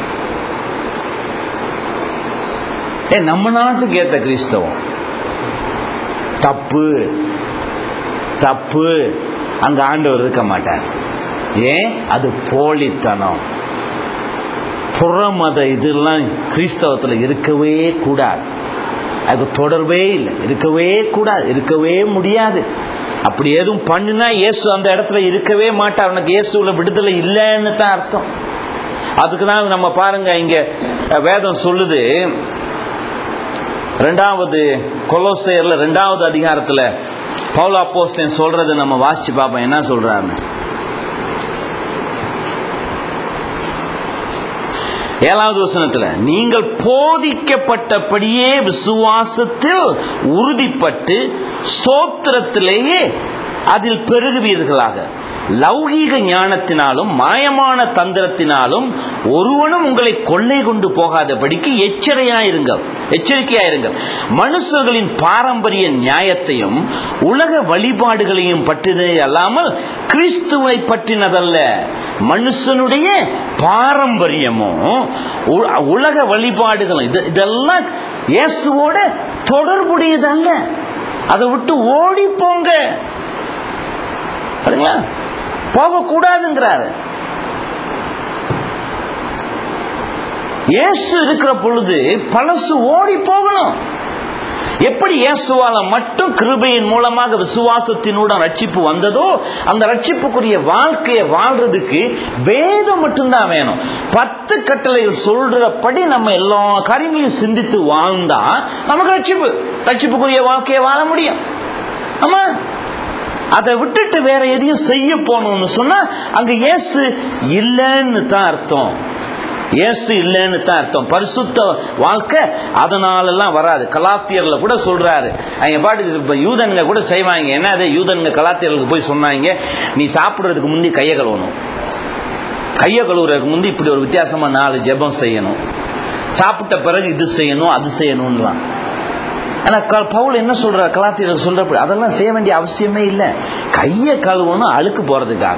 ஏ நம்ம நாட்டுக்கு ஏத்த கிறிஸ்தவம் தப்பு தப்பு அங்க ஆண்டவர் இருக்க மாட்டார் ஏன் அது போலித்தனம் புறமத இதெல்லாம் கிறிஸ்தவத்தில் இருக்கவே கூடாது அதுக்கு தொடர்பே இல்லை இருக்கவே கூடாது இருக்கவே முடியாது அப்படி எதுவும் பண்ணுனா இயேசு அந்த இடத்துல இருக்கவே மாட்டார் உனக்கு இயேசுல விடுதலை இல்லைன்னு தான் அர்த்தம் அதுக்கு தான் நம்ம பாருங்க இங்க அஹ், வேதம் சொல்லுது ரெண்டாவது கொலோசையர்ல ரெண்டாவது அதிகாரத்துல பவுல் அப்போஸ்தலன் சொல்றது நம்ம வாசிச்சு பார்ப்போம் என்ன சொல்றாருன்னு ஏழாவது வசனத்துல நீங்கள் போதிக்கப்பட்டபடியே விசுவாசத்தில் உறுதிப்பட்டு ஸ்தோத்திரத்திலேயே அதில் பெருகுவீர்களாக லௌகீக ஞானத்தினாலும் மாயமான தந்திரத்தினாலும் ஒருவனும் உங்களை கொள்ளை கொண்டு போகாதபடிக்கு எச்சரியாயிருங்கள் எச்சரிக்கையாயிருங்கள் மனுஷர்களின் பாரம்பரிய நியாயத்தையும் உலக வழிபாடுகளையும் பற்றினதே அல்லாமல் கிறிஸ்துவை பற்றினதல்ல மனுஷனுடைய பாரம்பரியமும் உ- உலக வழிபாடுகளும் இது இதெல்லாம் இயேசுவோட தொடர்புடையதல்ல அதை விட்டு ஓடி போங்க பாருங்களா போகக்கூடாதுங்கிறாரு இயேசு இருக்கிற பொழுது பழசு ஓடி போகணும் எப்படி இயேசுவால மட்டும் கிருபையின் மூலமாக விசுவாசத்தினுடன் ரட்சிப்பு வந்ததோ அந்த ரட்சிப்புக்குரிய வாழ்க்கையை வாழ்றதுக்கு வேதம் மட்டும்தான் வேணும் பத்து கட்டளைகள் சொல்றபடி நம்ம எல்லா காரியங்களையும் சிந்தித்து வாழ்ந்தா நமக்கு ரட்சிப்பு ரட்சிப்புக்குரிய வாழ்க்கையை வாழ முடியும் ஆமா அதை விட்டுட்டு வேற எதையும் செய்ய போகணும்னு சொன்னா அங்க இயேசு இல்லைன்னு தான் அர்த்தம் இயேசு இல்லைன்னு தான் அர்த்தம் பரிசுத்த வாழ்க்கை அதனாலெல்லாம் வராது கலாத்தியர்ல கூட சொல்றாரு அவங்க பாட்டு இப்ப யூதனுங்க கூட செய்வாங்க என்ன அது யூதனுங்க கலாத்தியர்களுக்கு போய் சொன்னாங்க நீ சாப்பிடுறதுக்கு முந்தி கையை கழுவணும் கையை கழுவுறதுக்கு முந்தி இப்படி ஒரு வித்தியாசமா நாலு ஜெபம் செய்யணும் சாப்பிட்ட பிறகு இது செய்யணும் அது செய்யணும்லாம் ஆனா க- பவுல் என்ன சொல்ற கலாத்தியர்கள் சொல்றப்படி அதெல்லாம் செய்ய வேண்டிய அவசியமே இல்லை கையை கழுவணும் அழுக்கு போறதுக்காக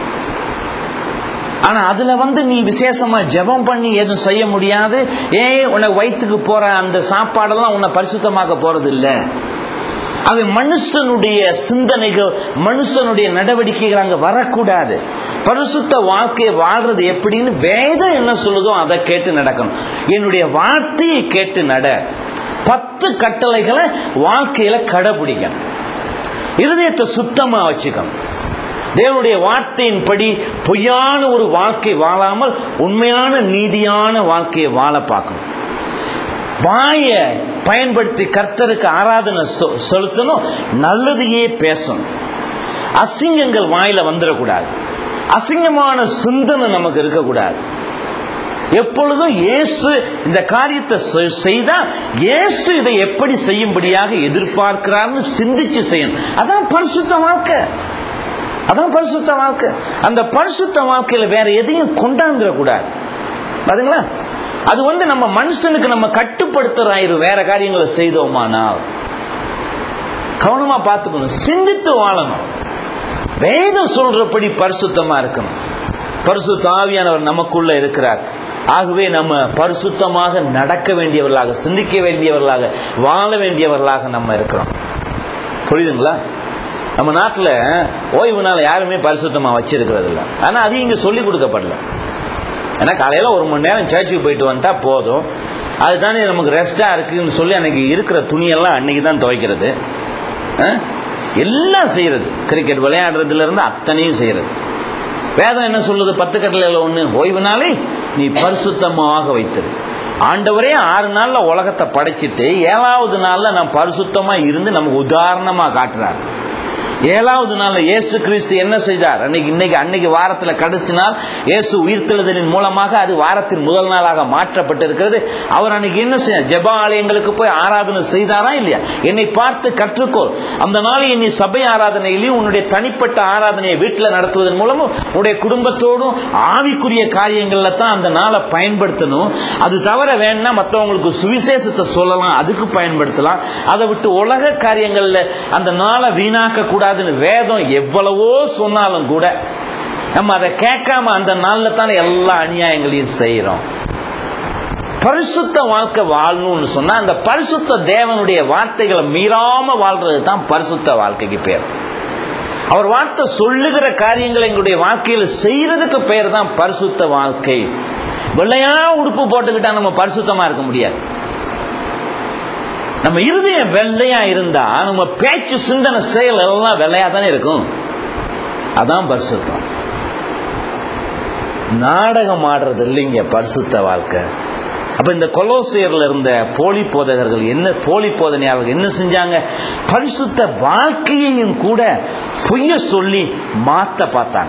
ஆனா அதுல வந்து நீ விசேஷமா ஜெபம் பண்ணி எதுவும் செய்ய முடியாது ஏன் உனக்கு வயிற்றுக்கு போற அந்த சாப்பாடெல்லாம் உன்னை பரிசுத்தமாக்க போறது இல்ல அது மனுஷனுடைய சிந்தனைகள் மனுஷனுடைய நடவடிக்கைகள் அங்க வரக்கூடாது பரிசுத்த வாழ்க்கையை வாழ்றது எப்படின்னு வேதம் என்ன சொல்லுதோ அதை கேட்டு நடக்கணும் என்னுடைய வார்த்தையை கேட்டு நட பத்து கட்டளைகளை வாழ்க்கையில கடைபிடிக்கணும் இருதயத்தை சுத்தமா வச்சுக்கணும் தேவனுடைய வார்த்தையின்படி பொய்யான ஒரு வாழ்க்கை வாழாமல் உண்மையான நீதியான வாழ்க்கையை வாழ பார்க்கணும் வாயை பயன்படுத்தி கர்த்தருக்கு ஆராதனை சொ- செலுத்தணும் நல்லதையே பேசணும் அசிங்கங்கள் வாயில வந்துடக்கூடாது அசிங்கமான சிந்தனை நமக்கு இருக்கக்கூடாது எப்பொழுதும் இயேசு இந்த காரியத்தை செ- செய்தா இயேசு இதை எப்படி செய்யும்படியாக எதிர்பார்க்கிறார்னு சிந்திச்சு செய்யணும் அதான் பரிசுத்த வாழ்க்கை அதான் பரிசுத்த வாழ்க்கை அந்த பரிசுத்த வாழ்க்கையில வேற எதையும் கொண்டாந்துடக்கூடாது பாத்தீங்களா அது வந்து நம்ம மனுஷனுக்கு நம்ம கட்டுப்படுத்துறாயிரு வேற காரியங்களை செய்தோமானால் கவனமா பார்த்துக்கணும் சிந்தித்து வாழணும் வேதம் சொல்றபடி பரிசுத்தமா இருக்கணும் பரிசுத்த ஆவியானவர் நமக்குள்ள இருக்கிறார் ஆகவே நம்ம பரிசுத்தமாக நடக்க வேண்டியவர்களாக சிந்திக்க வேண்டியவர்களாக வாழ வேண்டியவர்களாக நம்ம இருக்கிறோம் புரியுதுங்களா நம்ம நாட்டில் ஓய்வு நாள் யாருமே பரிசுத்தமா வச்சிருக்கிறது இல்லை ஆனா அது இங்க சொல்லி கொடுக்கப்படல ஏன்னா காலையில ஒரு மணி நேரம் சர்ச்சுக்கு போயிட்டு வந்துட்டா போதும் அதுதானே நமக்கு ரெஸ்டா இருக்குன்னு சொல்லி அன்னைக்கு இருக்கிற துணியெல்லாம் அன்னைக்கு தான் துவைக்கிறது ஆ? எல்லாம் செய்யறது கிரிக்கெட் விளையாடுறதுல இருந்து அத்தனையும் செய்யறது வேதம் என்ன சொல்லுது பத்து கட்டளையில ஒண்ணு ஓய்வு நாளை நீ பரிசுத்தமாக வைத்திரு ஆண்டவரே ஆறு நாள்ல உலகத்தை படைச்சிட்டு ஏழாவது நாள்ல நான் பரிசுத்தமா இருந்து நமக்கு உதாரணமா காட்டுறாரு ஏழாவது நாள்ல இயேசு கிறிஸ்து என்ன செய்தார் அன்னைக்கு இன்னைக்கு அன்னைக்கு வாரத்துல கடைசி நாள் இயேசு உயிர்த்தெழுதலின் மூலமாக அது வாரத்தின் முதல் நாளாக மாற்றப்பட்டிருக்கிறது அவர் அன்னைக்கு என்ன செய்ய ஜெப ஆலயங்களுக்கு போய் ஆராதனை செய்தாரா இல்லையா என்னை பார்த்து கற்றுக்கொள் அந்த நாளில் நீ சபை ஆராதனையிலையும் உன்னுடைய தனிப்பட்ட ஆராதனையை வீட்டில் நடத்துவதன் மூலமும் உன்னுடைய குடும்பத்தோடும் ஆவிக்குரிய காரியங்கள்ல தான் அந்த நாளை பயன்படுத்தணும் அது தவிர வேணா மற்றவங்களுக்கு சுவிசேஷத்தை சொல்லலாம் அதுக்கு பயன்படுத்தலாம் அதை விட்டு உலக காரியங்கள்ல அந்த நாளை வீணாக்க கூடாதுன்னு வேதம் எவ்வளவோ சொன்னாலும் கூட நம்ம அதை கேட்காம அந்த நாள்ல தானே எல்லா அநியாயங்களையும் செய்யறோம் பரிசுத்த வாழ்க்கை வாழணும்னு சொன்னா அந்த பரிசுத்த தேவனுடைய வார்த்தைகளை மீறாம வாழ்றது தான் பரிசுத்த வாழ்க்கைக்கு பேர் அவர் வார்த்தை சொல்லுகிற காரியங்களை எங்களுடைய வாழ்க்கையில் செய்யறதுக்கு பேர் தான் பரிசுத்த வாழ்க்கை வெள்ளையா உடுப்பு போட்டுக்கிட்டா நம்ம பரிசுத்தமா இருக்க முடியாது நம்ம இருதயம் வெள்ளையா இருந்தா நம்ம பேச்சு சிந்தனை செயல் எல்லாம் வெள்ளையா தானே இருக்கும் அதான் பரிசுத்தம் நாடகம் ஆடுறது இல்லைங்க பரிசுத்த வாழ்க்கை அப்ப இந்த கொலோசியர்ல இருந்த போலி போதகர்கள் என்ன போலி போதனையாளர்கள் என்ன செஞ்சாங்க பரிசுத்த வாழ்க்கையையும் கூட பொய்ய சொல்லி மாத்த பார்த்தாங்க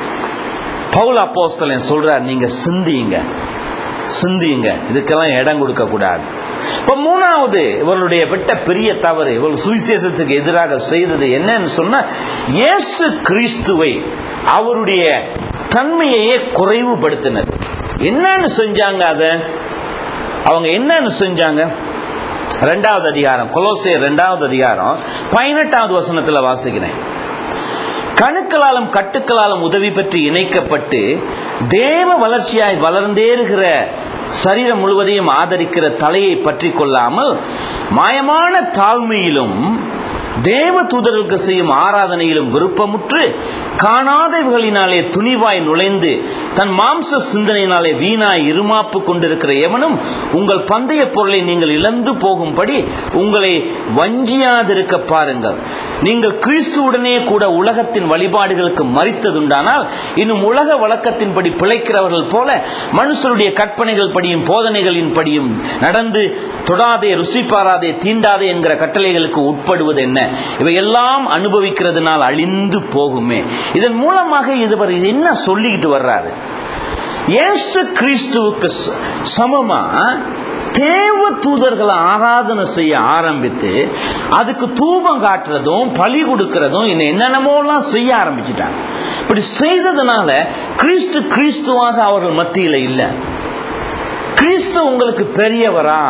பவுல் அப்போஸ்தலன் சொல்றார் நீங்க சிந்தியுங்க சிந்தியுங்க இதுக்கெல்லாம் இடம் கொடுக்க கூடாது இப்ப மூணாவது இவர்களுடைய விட்ட பெரிய தவறு இவர்கள் சுவிசேஷத்துக்கு எதிராக செய்தது என்னன்னு சொன்னா இயேசு கிறிஸ்துவை அவருடைய தன்மையையே குறைவுபடுத்தினது என்னன்னு செஞ்சாங்க அத அவங்க என்னன்னு செஞ்சாங்க ரெண்டாவது அதிகாரம் கொலோசியர் ரெண்டாவது அதிகாரம் பதினெட்டாவது வசனத்துல வாசிக்கிறேன் கணுக்களாலும் கட்டுக்களாலும் உதவி பெற்று இணைக்கப்பட்டு தேவ வளர்ச்சியாய் வளர்ந்தேறுகிற சரீரம் முழுவதையும் ஆதரிக்கிற தலையை பற்றி கொள்ளாமல் மாயமான தாழ்மையிலும் தேவ தூதர்களுக்கு செய்யும் ஆராதனையிலும் விருப்பமுற்று காணாதவைகளினாலே துணிவாய் நுழைந்து தன் மாம்ச சிந்தனையினாலே வீணாய் இருமாப்பு கொண்டிருக்கிற எவனும் உங்கள் பந்தய பொருளை நீங்கள் இழந்து போகும்படி உங்களை வஞ்சியாதிருக்க பாருங்கள் நீங்கள் கிறிஸ்துவுடனே கூட உலகத்தின் வழிபாடுகளுக்கு மறித்ததுண்டானால் இன்னும் உலக வழக்கத்தின்படி பிழைக்கிறவர்கள் போல மனுஷருடைய கற்பனைகள் படியும் போதனைகளின் படியும் நடந்து தொடாதே ருசி பாராதே தீண்டாதே என்கிற கட்டளைகளுக்கு உட்படுவது என்ன இவை எல்லாம் அனுபவிக்கிறதுனால் அழிந்து போகுமே இதன் மூலமாக இதுவர் என்ன சொல்லிக்கிட்டு வர்றாரு இயேசு கிறிஸ்துவுக்கு ச- சமமா தேவ தூதர்களை ஆராதனை செய்ய ஆரம்பித்து அதுக்கு தூபம் காட்டுறதும் பலி கொடுக்கறதும் இன்னும் என்னென்னமோலாம் செய்ய ஆரம்பிச்சிட்டாங்க இப்படி செய்ததுனால கிறிஸ்து கிறிஸ்துவாக அவர்கள் மத்தியில் இல்லை கிறிஸ்து உங்களுக்கு பெரியவரா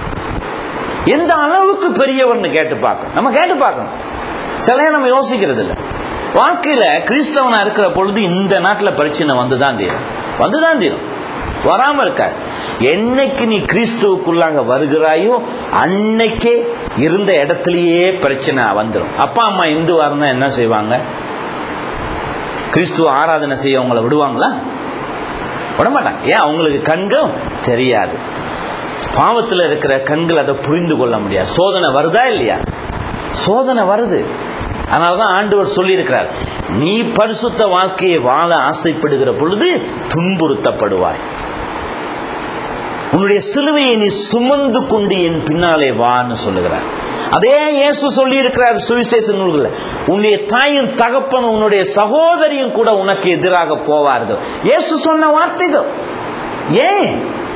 எந்த அளவுக்கு பெரியவர்னு கேட்டு பார்க்கணும் நம்ம கேட்டு பார்க்கணும் சில நேரம் நம்ம யோசிக்கிறது இல்லை வாழ்க்கையில கிறிஸ்தவனா இருக்கிற பொழுது இந்த நாட்டில் பிரச்சனை வந்துதான் தீரும் வந்துதான் தீரும் வராம இருக்காது என்னைக்கு நீ கிறிஸ்துவுக்குள்ளாக வருகிறாயோ அன்னைக்கே இருந்த இடத்துலயே பிரச்சனை வந்துடும் அப்பா அம்மா இந்துவா இருந்தா என்ன செய்வாங்க கிறிஸ்துவ ஆராதனை செய்ய அவங்கள விடுவாங்களா விட மாட்டாங்க ஏன் அவங்களுக்கு கண்கள் தெரியாது பாவத்தில் இருக்கிற கண்கள் அதை புரிந்து கொள்ள முடியாது சோதனை வருதா இல்லையா சோதனை வருது அதனால தான் ஆண்டவர் சொல்லியிருக்கிறார் நீ பரிசுத்த வாழ்க்கையை வாழ ஆசைப்படுகிற பொழுது துன்புறுத்தப்படுவாய் உன்னுடைய சிலுவையை நீ சுமந்து கொண்டு என் பின்னாலே வான்னு சொல்லுகிறார் அதே இயேசு சொல்லி இருக்கிறார் சுவிசேஷ நூல்களில் உன்னுடைய தாயும் தகப்பனும் உன்னுடைய சகோதரியும் கூட உனக்கு எதிராக போவார்கள் இயேசு சொன்ன வார்த்தைகள் ஏன்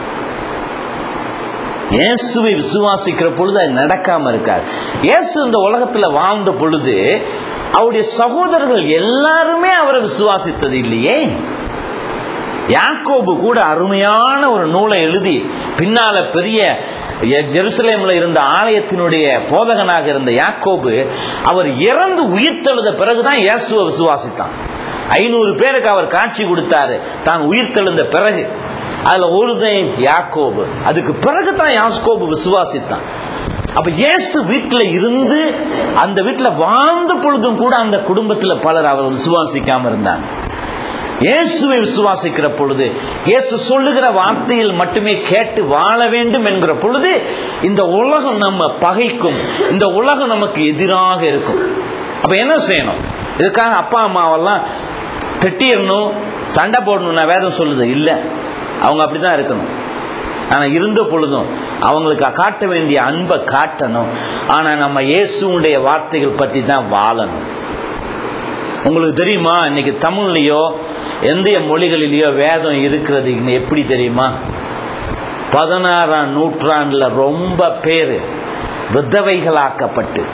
இயேசுவை விசுவாசிக்கிற பொழுது அது நடக்காம இருக்காது இயேசு இந்த உலகத்துல வாழ்ந்த பொழுது அவருடைய சகோதரர்கள் எல்லாருமே அவரை விசுவாசித்தது இல்லையே யாக்கோபு கூட அருமையான ஒரு நூலை எழுதி பின்னால பெரிய எ- ஜெருசலேம்ல இருந்த ஆலயத்தினுடைய போதகனாக இருந்த யாக்கோபு அவர் இறந்து உயிர்த்தெழுத பிறகுதான் இயேசுவை விசுவாசித்தான் ஐநூறு பேருக்கு அவர் காட்சி கொடுத்தாரு தான் உயிர்த்தெழுந்த பிறகு அதுல ஒருதன் யாக்கோபு அதுக்கு பிறகு தான் யாக்கோபு விசுவாசித்தான் அப்ப இயேசு வீட்டுல இருந்து அந்த வீட்டுல வாழ்ந்த பொழுதும் கூட அந்த குடும்பத்துல பலர் அவர் விசுவாசிக்காம இருந்தாங்க இயேசுவை விசுவாசிக்கிற பொழுது இயேசு சொல்லுகிற வார்த்தையில் மட்டுமே கேட்டு வாழ வேண்டும் என்கிற பொழுது இந்த உலகம் நம்ம பகைக்கும் இந்த உலகம் நமக்கு எதிராக இருக்கும் அப்ப என்ன செய்யணும் இதுக்காக அப்பா அம்மாவெல்லாம் திட்டிடணும் சண்டை போடணும்னா வேதம் சொல்லுது இல்லை அவங்க அப்படிதான் இருக்கணும் ஆனா இருந்த பொழுதும் அவங்களுக்கு காட்ட வேண்டிய அன்பை காட்டணும் ஆனா நம்ம இயேசுடைய வார்த்தைகள் பற்றி தான் வாழணும் உங்களுக்கு தெரியுமா இன்னைக்கு தமிழ்லையோ எந்த மொழிகளிலேயோ வேதம் இருக்கிறது இங்க எப்படி தெரியுமா பதினாறாம் நூற்றாண்டுல ரொம்ப பேர் விதவைகளாக்கப்பட்டு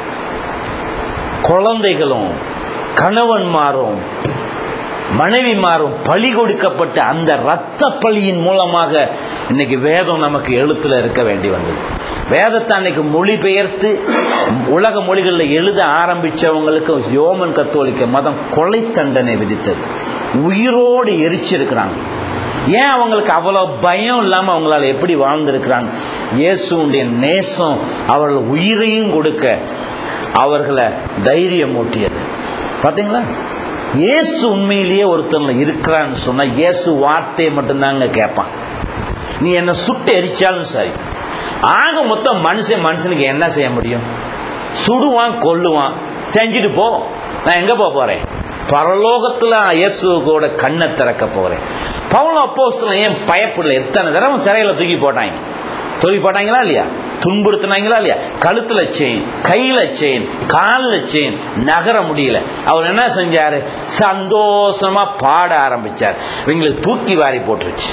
குழந்தைகளும் கணவன்மாரும் மனைவிமாரும் பழி கொடுக்கப்பட்ட அந்த இரத்த பழியின் மூலமாக இன்னைக்கு வேதம் நமக்கு எழுத்துல இருக்க வேண்டி வந்தது வேதத்தை அன்னைக்கு மொழிபெயர்த்து உலக மொழிகளில் எழுத ஆரம்பிச்சவங்களுக்கு யோமன் கத்தோலிக்க மதம் கொலை தண்டனை விதித்தது உயிரோடு எரிச்சிருக்கிறாங்க ஏன் அவங்களுக்கு அவ்வளவு பயம் இல்லாம அவங்களால எப்படி வாழ்ந்திருக்கிறாங்க இயேசுடைய நேசம் அவர்கள் உயிரையும் கொடுக்க அவர்களை தைரியம் ஊட்டியது பாத்தீங்களா இயேசு உண்மையிலேயே ஒருத்தன் இருக்கிறான்னு சொன்னா இயேசு வார்த்தையை மட்டும்தாங்க கேட்பான் நீ என்ன சுட்டு எரிச்சாலும் சரி ஆக மொத்தம் மனுஷன் மனுஷனுக்கு என்ன செய்ய முடியும் சுடுவான் கொல்லுவான் செஞ்சுட்டு போ நான் எங்க போக போறேன் பரலோகத்துல இயேசு கூட கண்ணை திறக்க போறேன் பவுல அப்போஸ்தலன் ஏன் பயப்படல எத்தனை தடவை சிறையில தூக்கி போட்டாங்க தூக்கி போட்டாங்களா இல்லையா துன்புறுத்தினாங்களா இல்லையா கழுத்துல செயின் கையில செயின் காலில் செயின் நகர முடியல அவர் என்ன செஞ்சாரு சந்தோஷமா பாட ஆரம்பிச்சார் இவங்களுக்கு தூக்கி வாரி போட்டுருச்சு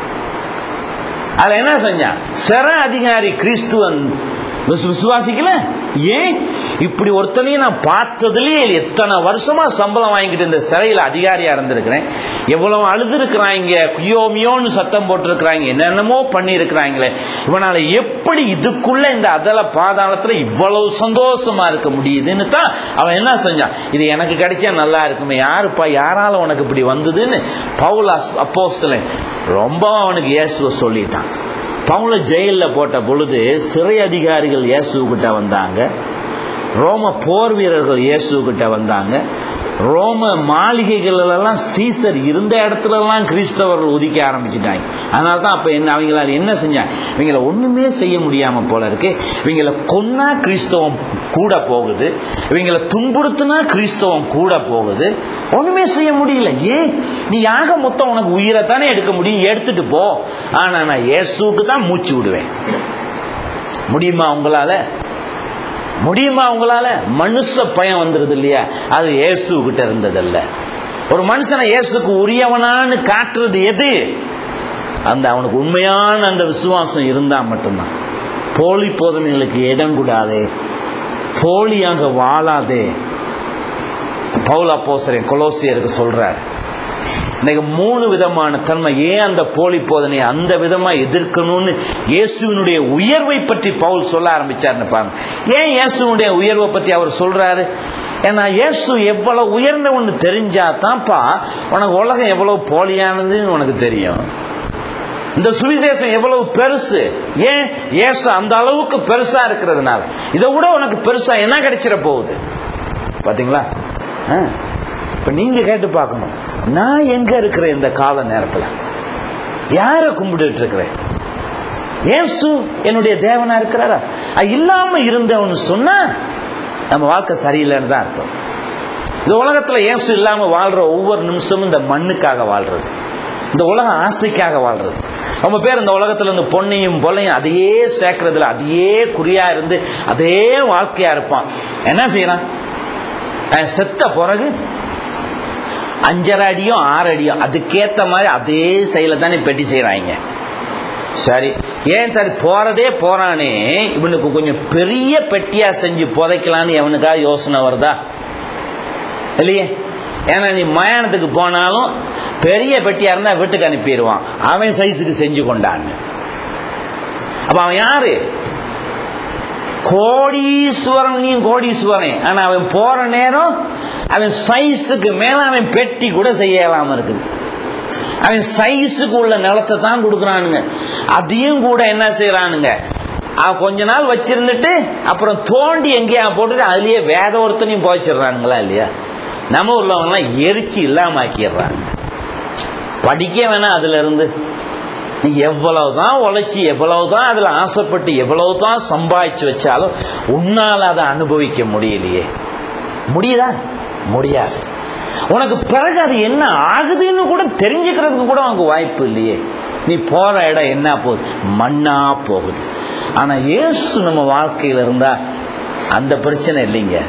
அதுல என்ன செஞ்சான் சிற அதிகாரி கிறிஸ்துவன் விசு- விசுவாசிக்கல ஏன் இப்படி ஒருத்தனையும் நான் பார்த்ததுலயே எத்தனை வருஷமா சம்பளம் வாங்கிட்டு இந்த சிறையில் அதிகாரியா இருந்திருக்கிறேன் எவ்வளவு அழுதுருக்கிறாங்க குயோமியோன்னு சத்தம் போட்டிருக்கிறாங்க என்னென்னமோ பண்ணி இருக்கிறாங்களே இவனால எப்படி இதுக்குள்ள இந்த அதல பாதாளத்துல இவ்வளவு சந்தோஷமா இருக்க முடியுதுன்னு தான் அவன் என்ன செஞ்சான் இது எனக்கு கிடைச்சா நல்லா இருக்குமே யாருப்பா யாரால உனக்கு இப்படி வந்ததுன்னு பவுல் அப்போஸ்தலன் ரொம்ப அவனுக்கு இயேசுவை சொல்லிட்டான் பவுல ஜெயிலில் போட்ட பொழுது சிறை அதிகாரிகள் இயேசுகிட்ட வந்தாங்க ரோம போர் வீரர்கள் இயேசுகிட்ட வந்தாங்க ரோம மாளிகைகளெல்லாம் சீசர் இருந்த இடத்துலலாம் கிறிஸ்தவர்கள் உதிக்க ஆரம்பிச்சிட்டாங்க அதனால தான் அப்போ என்ன அவங்களால என்ன செஞ்சாங்க இவங்கள ஒன்றுமே செய்ய முடியாமல் போல இருக்கு இவங்கள கொன்னா கிறிஸ்தவம் கூட போகுது இவங்கள துன்புறுத்தினா கிறிஸ்தவம் கூட போகுது ஒன்றுமே செய்ய முடியல ஏன் நீ யாக மொத்தம் உனக்கு உயிரை தானே எடுக்க முடியும் எடுத்துட்டு போ ஆனால் நான் இயேசுவுக்கு தான் மூச்சு விடுவேன் முடியுமா உங்களால முடியுமா உங்களால மனுஷ பயம் வந்துருது இல்லையா அது இயேசு கிட்ட இருந்ததல்ல ஒரு மனுஷனை இயேசுக்கு உரியவனான்னு காட்டுறது எது அந்த அவனுக்கு உண்மையான அந்த விசுவாசம் இருந்தா மட்டும்தான் போலி போதனைகளுக்கு இடம் கூடாதே போலியாக வாழாதே பவுல் அப்போஸ்தலன் கொலோசியருக்கு சொல்றார் இன்னைக்கு மூணு விதமான தன்மை ஏன் அந்த போலி போதனையை அந்த விதமா எதிர்க்கணும்னு இயேசுவினுடைய உயர்வை பற்றி பவுல் சொல்ல ஆரம்பிச்சார்னு பாருங்க ஏன் இயேசுவினுடைய உயர்வை பற்றி அவர் சொல்றாரு ஏன்னா இயேசு எவ்வளவு உயர்ந்தவன்னு தெரிஞ்சா தான்ப்பா உனக்கு உலகம் எவ்வளவு போலியானதுன்னு உனக்கு தெரியும் இந்த சுவிசேஷம் எவ்வளவு பெருசு ஏன் இயேசு அந்த அளவுக்கு பெருசா இருக்கிறதுனால இதை விட உனக்கு பெருசா என்ன கிடைச்சிட போகுது பாத்தீங்களா ஆ. இப்ப நீங்க கேட்டு பார்க்கணும் நான் எங்க இருக்கிறேன் இந்த கால நேரத்துல யாரை கும்பிட்டுட்டு இருக்கிறேன் இயேசு என்னுடைய தேவனா இருக்கிறாரா அது இல்லாம இருந்தவன்னு சொன்னா நம்ம வாழ்க்கை சரியில்லைன்னு தான் அர்த்தம் இந்த உலகத்துல இயேசு இல்லாம வாழ்ற ஒவ்வொரு நிமிஷமும் இந்த மண்ணுக்காக வாழ்றது இந்த உலகம் ஆசைக்காக வாழ்றது ரொம்ப பேர் இந்த உலகத்துல இருந்து பொன்னையும் பொல்லையும் அதையே சேர்க்கறதுல அதையே குறியா இருந்து அதே வாழ்க்கையா இருப்பான் என்ன செய்யறான் அவன் செத்த பிறகு அஞ்சரை அடியும் ஆறு அடியும் அதுக்கேத்த மாதிரி அதே செயலை தானே பெட்டி செய்யறாங்க சரி ஏன் சரி போறதே போறானே இவனுக்கு கொஞ்சம் பெரிய பெட்டியா செஞ்சு புதைக்கலான்னு எவனுக்கா யோசனை வருதா இல்லையே ஏன்னா நீ மயானத்துக்கு போனாலும் பெரிய பெட்டியா இருந்தா வீட்டுக்கு அனுப்பிடுவான் அவன் சைஸுக்கு செஞ்சு கொண்டான்னு அப்ப அவன் யாரு கோடீஸ்வரன் நீ கோடீஸ்வரன் ஆனா அவன் போற நேரம் அவன் சைஸுக்கு மேல அவன் பெட்டி கூட செய்யலாம இருக்குது அவன் சைஸுக்கு உள்ள நிலத்தை தான் கொடுக்குறானுங்க அதையும் கூட என்ன செய்யறானுங்க அவன் கொஞ்ச நாள் வச்சிருந்துட்டு அப்புறம் தோண்டி எங்கேயா போட்டுட்டு அதுலயே வேத ஒருத்தனையும் போச்சிடுறானுங்களா இல்லையா நம்ம உள்ளவங்கலாம் எரிச்சு இல்லாம ஆக்கிடுறாங்க படிக்க வேணாம் அதுல இருந்து நீ எவ்வளவுதான் உழைச்சி எவ்வளவுதான் அதுல ஆசைப்பட்டு எவ்வளவுதான் சம்பாதிச்சு வச்சாலும் உன்னால அதை அனுபவிக்க முடியலையே முடியுதா முடியாது உனக்கு பிறகு அது என்ன ஆகுதுன்னு கூட தெரிஞ்சுக்கிறதுக்கு கூட உனக்கு வாய்ப்பு இல்லையே நீ போற இடம் என்ன போகுது மண்ணா போகுது ஆனா இயேசு நம்ம வாழ்க்கையில இருந்தா அந்த பிரச்சனை இல்லைங்க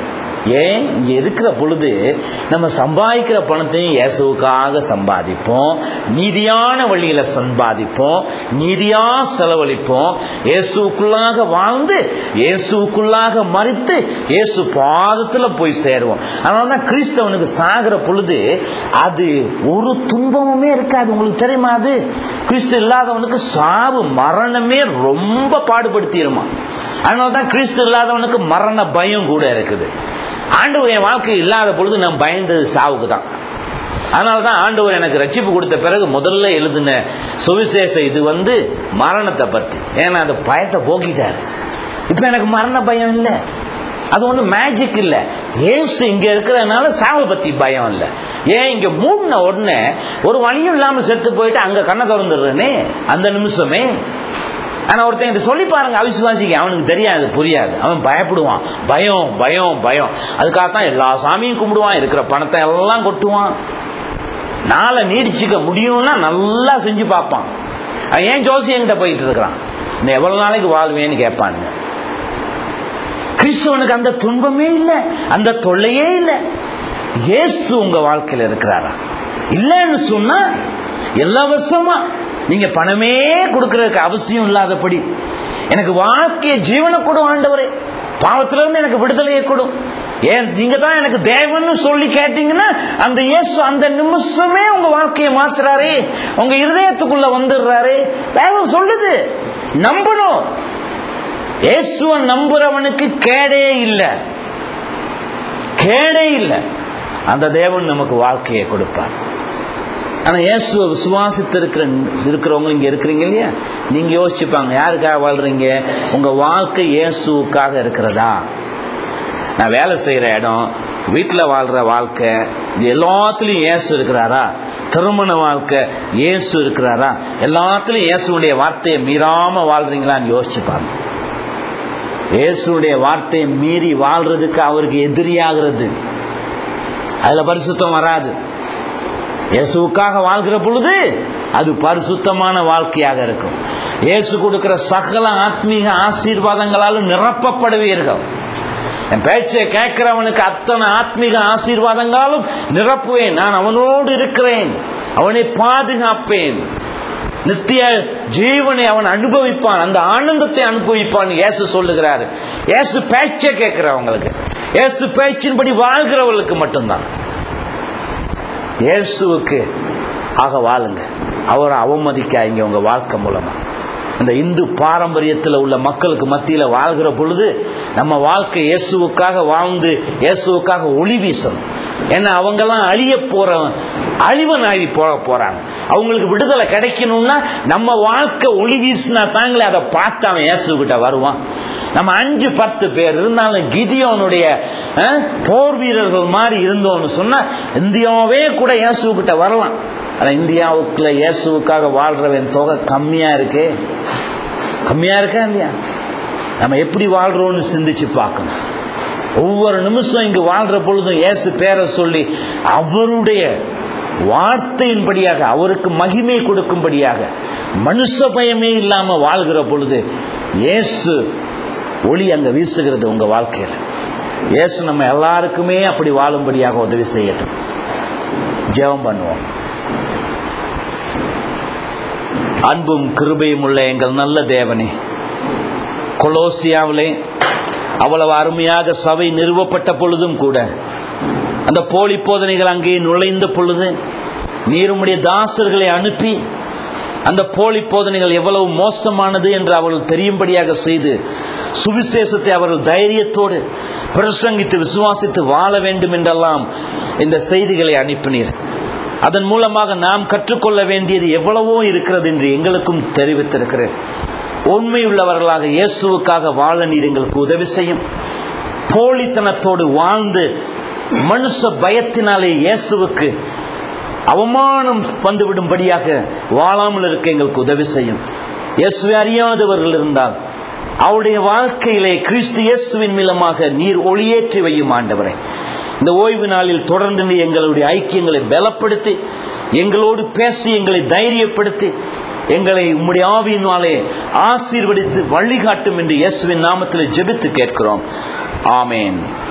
ஏன் இங்க இருக்கிற பொழுது நம்ம சம்பாதிக்கிற பணத்தையும் இயேசுவுக்காக சம்பாதிப்போம் நீதியான வழியில சம்பாதிப்போம் நீதியா செலவழிப்போம் இயேசுக்குள்ளாக வாழ்ந்து இயேசுக்குள்ளாக மறித்து இயேசு பாதத்துல போய் சேருவோம் அதனால தான் கிறிஸ்தவனுக்கு சாகிற பொழுது அது ஒரு துன்பமுமே இருக்காது உங்களுக்கு தெரியுமா அது கிறிஸ்து இல்லாதவனுக்கு சாவு மரணமே ரொம்ப பாடுபடுத்திடுமா அதனால தான் கிறிஸ்து இல்லாதவனுக்கு மரண பயம் கூட இருக்குது ஆண்டவர் என் வாழ்க்கை இல்லாத பொழுது நான் பயந்தது சாவுக்கு தான் அதனால தான் ஆண்டவர் எனக்கு ரட்சிப்பு கொடுத்த பிறகு முதல்ல எழுதின சுவிசேஷ இது வந்து மரணத்தை பற்றி ஏன்னா அந்த பயத்தை போக்கிட்டாரு இப்போ எனக்கு மரண பயம் இல்லை அது ஒன்றும் மேஜிக் இல்லை ஏசு இங்கே இருக்கிறதுனால சாவை பற்றி பயம் இல்லை ஏன் இங்கே மூடின உடனே ஒரு வழியும் இல்லாமல் செத்து போயிட்டு அங்கே கண்ணை திறந்துடுறேனே அந்த நிமிஷமே ஆனால் ஒருத்தன் இதை சொல்லி பாருங்க அவிசுவாசிக்கு அவனுக்கு தெரியாது புரியாது அவன் பயப்படுவான் பயம் பயம் பயம் அதுக்காகத்தான் எல்லா சாமியும் கும்பிடுவான் இருக்கிற பணத்தை எல்லாம் கொட்டுவான் நாளை நீடிச்சுக்க முடியும்னா நல்லா செஞ்சு பார்ப்பான் அவன் ஏன் ஜோசியங்கிட்ட போயிட்டு இருக்கிறான் இன்னும் எவ்வளவு நாளைக்கு வாழ்வேன்னு கேட்பானுங்க கிறிஸ்தவனுக்கு அந்த துன்பமே இல்லை அந்த தொல்லையே இல்லை இயேசு உங்க வாழ்க்கையில் இருக்கிறாரா இல்லைன்னு சொன்னா இலவசமா நீங்க பணமே கொடுக்கறதுக்கு அவசியம் இல்லாதபடி எனக்கு வாழ்க்கைய ஜீவனை கொடும் ஆண்டவரே பாவத்திலிருந்து எனக்கு விடுதலையை கொடும் ஏன் நீங்க தான் எனக்கு தேவன்னு சொல்லி கேட்டீங்கன்னா அந்த இயேசு அந்த நிமிஷமே உங்க வாழ்க்கையை மாத்துறாரே உங்க இருதயத்துக்குள்ள வந்துடுறாரு வேதம் சொல்லுது நம்பணும் இயேசுவை நம்புறவனுக்கு கேடே இல்லை கேடே இல்லை அந்த தேவன் நமக்கு வாழ்க்கையை கொடுப்பார் ஆனா இயேசுவை விசுவாசித்து இருக்கிற இருக்கிறவங்க இங்க இருக்கிறீங்க இல்லையா நீங்க யோசிச்சுப்பாங்க யாருக்காக வாழ்றீங்க உங்க வாழ்க்கை இயேசுவுக்காக இருக்கிறதா நான் வேலை செய்யற இடம் வீட்டில் வாழ்ற வாழ்க்கை இது எல்லாத்துலயும் இயேசு இருக்கிறாரா திருமண வாழ்க்கை இயேசு இருக்கிறாரா எல்லாத்துலயும் இயேசுடைய வார்த்தையை மீறாம வாழ்றீங்களான்னு யோசிச்சுப்பாங்க இயேசுடைய வார்த்தையை மீறி வாழ்றதுக்கு அவருக்கு எதிரியாகிறது அதுல பரிசுத்தம் வராது இயேசுவுக்காக வாழ்கிற பொழுது அது பரிசுத்தமான வாழ்க்கையாக இருக்கும் இயேசு கொடுக்கிற சகல ஆத்மீக ஆசீர்வாதங்களாலும் நிரப்பப்படுவீர்கள் என் பேச்சை கேட்கிறவனுக்கு அத்தனை ஆத்மீக ஆசீர்வாதங்களாலும் நிரப்புவேன் நான் அவனோடு இருக்கிறேன் அவனை பாதுகாப்பேன் நித்திய ஜீவனை அவன் அனுபவிப்பான் அந்த ஆனந்தத்தை அனுபவிப்பான் இயேசு சொல்லுகிறாரு இயேசு பேச்சை கேட்கிறவங்களுக்கு இயேசு பேச்சின்படி வாழ்கிறவர்களுக்கு மட்டும்தான் இயேசுவுக்கு ஆக வாழுங்க அவரை அவமதிக்காதீங்க உங்க வாழ்க்கை மூலமா இந்த இந்து பாரம்பரியத்தில் உள்ள மக்களுக்கு மத்தியில் வாழ்கிற பொழுது நம்ம வாழ்க்கை இயேசுவுக்காக வாழ்ந்து இயேசுவுக்காக ஒளி வீசணும் ஏன்னா அவங்கெல்லாம் அழிய போற அழிவு நாடி போக போறாங்க அவங்களுக்கு விடுதலை கிடைக்கணும்னா நம்ம வாழ்க்கை ஒளி வீசினா தாங்களே அதை பார்த்து அவன் இயேசுகிட்ட வருவான் நம்ம அஞ்சு பத்து பேர் இருந்தாலும் கிதியோனுடைய அஹ், போர் வீரர்கள் மாதிரி இருந்தோம்னு சொன்னா இந்தியாவே கூட இயேசுகிட்ட வரலாம் ஆனா இந்தியாவுக்குள்ள இயேசுவுக்காக வாழ்றவன் தொகை கம்மியா இருக்கு கம்மியா இருக்கா இல்லையா நம்ம எப்படி வாழ்றோம்னு சிந்திச்சு பார்க்கணும் ஒவ்வொரு நிமிஷம் இங்கு வாழ்ற பொழுதும் இயேசு பேரை சொல்லி அவருடைய வார்த்தையின்படியாக அவருக்கு மகிமை கொடுக்கும்படியாக மனுஷ பயமே இல்லாம வாழ்கிற பொழுது இயேசு ஒளி அங்க வீசுகிறது உங்க வாழ்க்கையில இயேசு நம்ம எல்லாருக்குமே அப்படி வாழும்படியாக உதவி செய்யட்டும் ஜெபம் பண்ணுவோம் அன்பும் கிருபையும் உள்ள எங்கள் நல்ல தேவனே கொலோசியாவிலே அவ்வளவு அருமையாக சபை நிறுவப்பட்ட பொழுதும் கூட அந்த போலி போதனைகள் அங்கே நுழைந்த பொழுது நீருமுடைய தாசர்களை அனுப்பி அந்த போலி போதனைகள் எவ்வளவு மோசமானது என்று அவர்கள் தெரியும்படியாக செய்து சுவிசேஷத்தை அவர்கள் தைரியத்தோடு பிரசங்கித்து விசுவாசித்து வாழ வேண்டும் என்றெல்லாம் இந்த செய்திகளை அனுப்பினீர் அதன் மூலமாக நாம் கற்றுக்கொள்ள வேண்டியது எவ்வளவோ இருக்கிறது என்று எங்களுக்கும் தெரிவித்திருக்கிறேன் உண்மையுள்ளவர்களாக இயேசுவுக்காக வாழ நீர் எங்களுக்கு உதவி செய்யும் போலித்தனத்தோடு வாழ்ந்து மனுஷ பயத்தினாலே இயேசுவுக்கு அவமானம் வந்துவிடும்படியாக வாழாமல் இருக்க எங்களுக்கு உதவி செய்யும் இயேசுவை அறியாதவர்கள் இருந்தால் அவருடைய வாழ்க்கையிலே கிறிஸ்து இயேசுவின் மூலமாக நீர் ஒளியேற்றி வையும் ஆண்டவரை இந்த ஓய்வு நாளில் தொடர்ந்து நீர் எங்களுடைய ஐக்கியங்களை பலப்படுத்தி எங்களோடு பேசி எங்களை தைரியப்படுத்தி எங்களை உம்முடைய ஆவியினாலே ஆசீர்வதித்து வழிகாட்டும் என்று இயேசுவின் நாமத்தில் ஜெபித்து கேட்கிறோம் ஆமேன்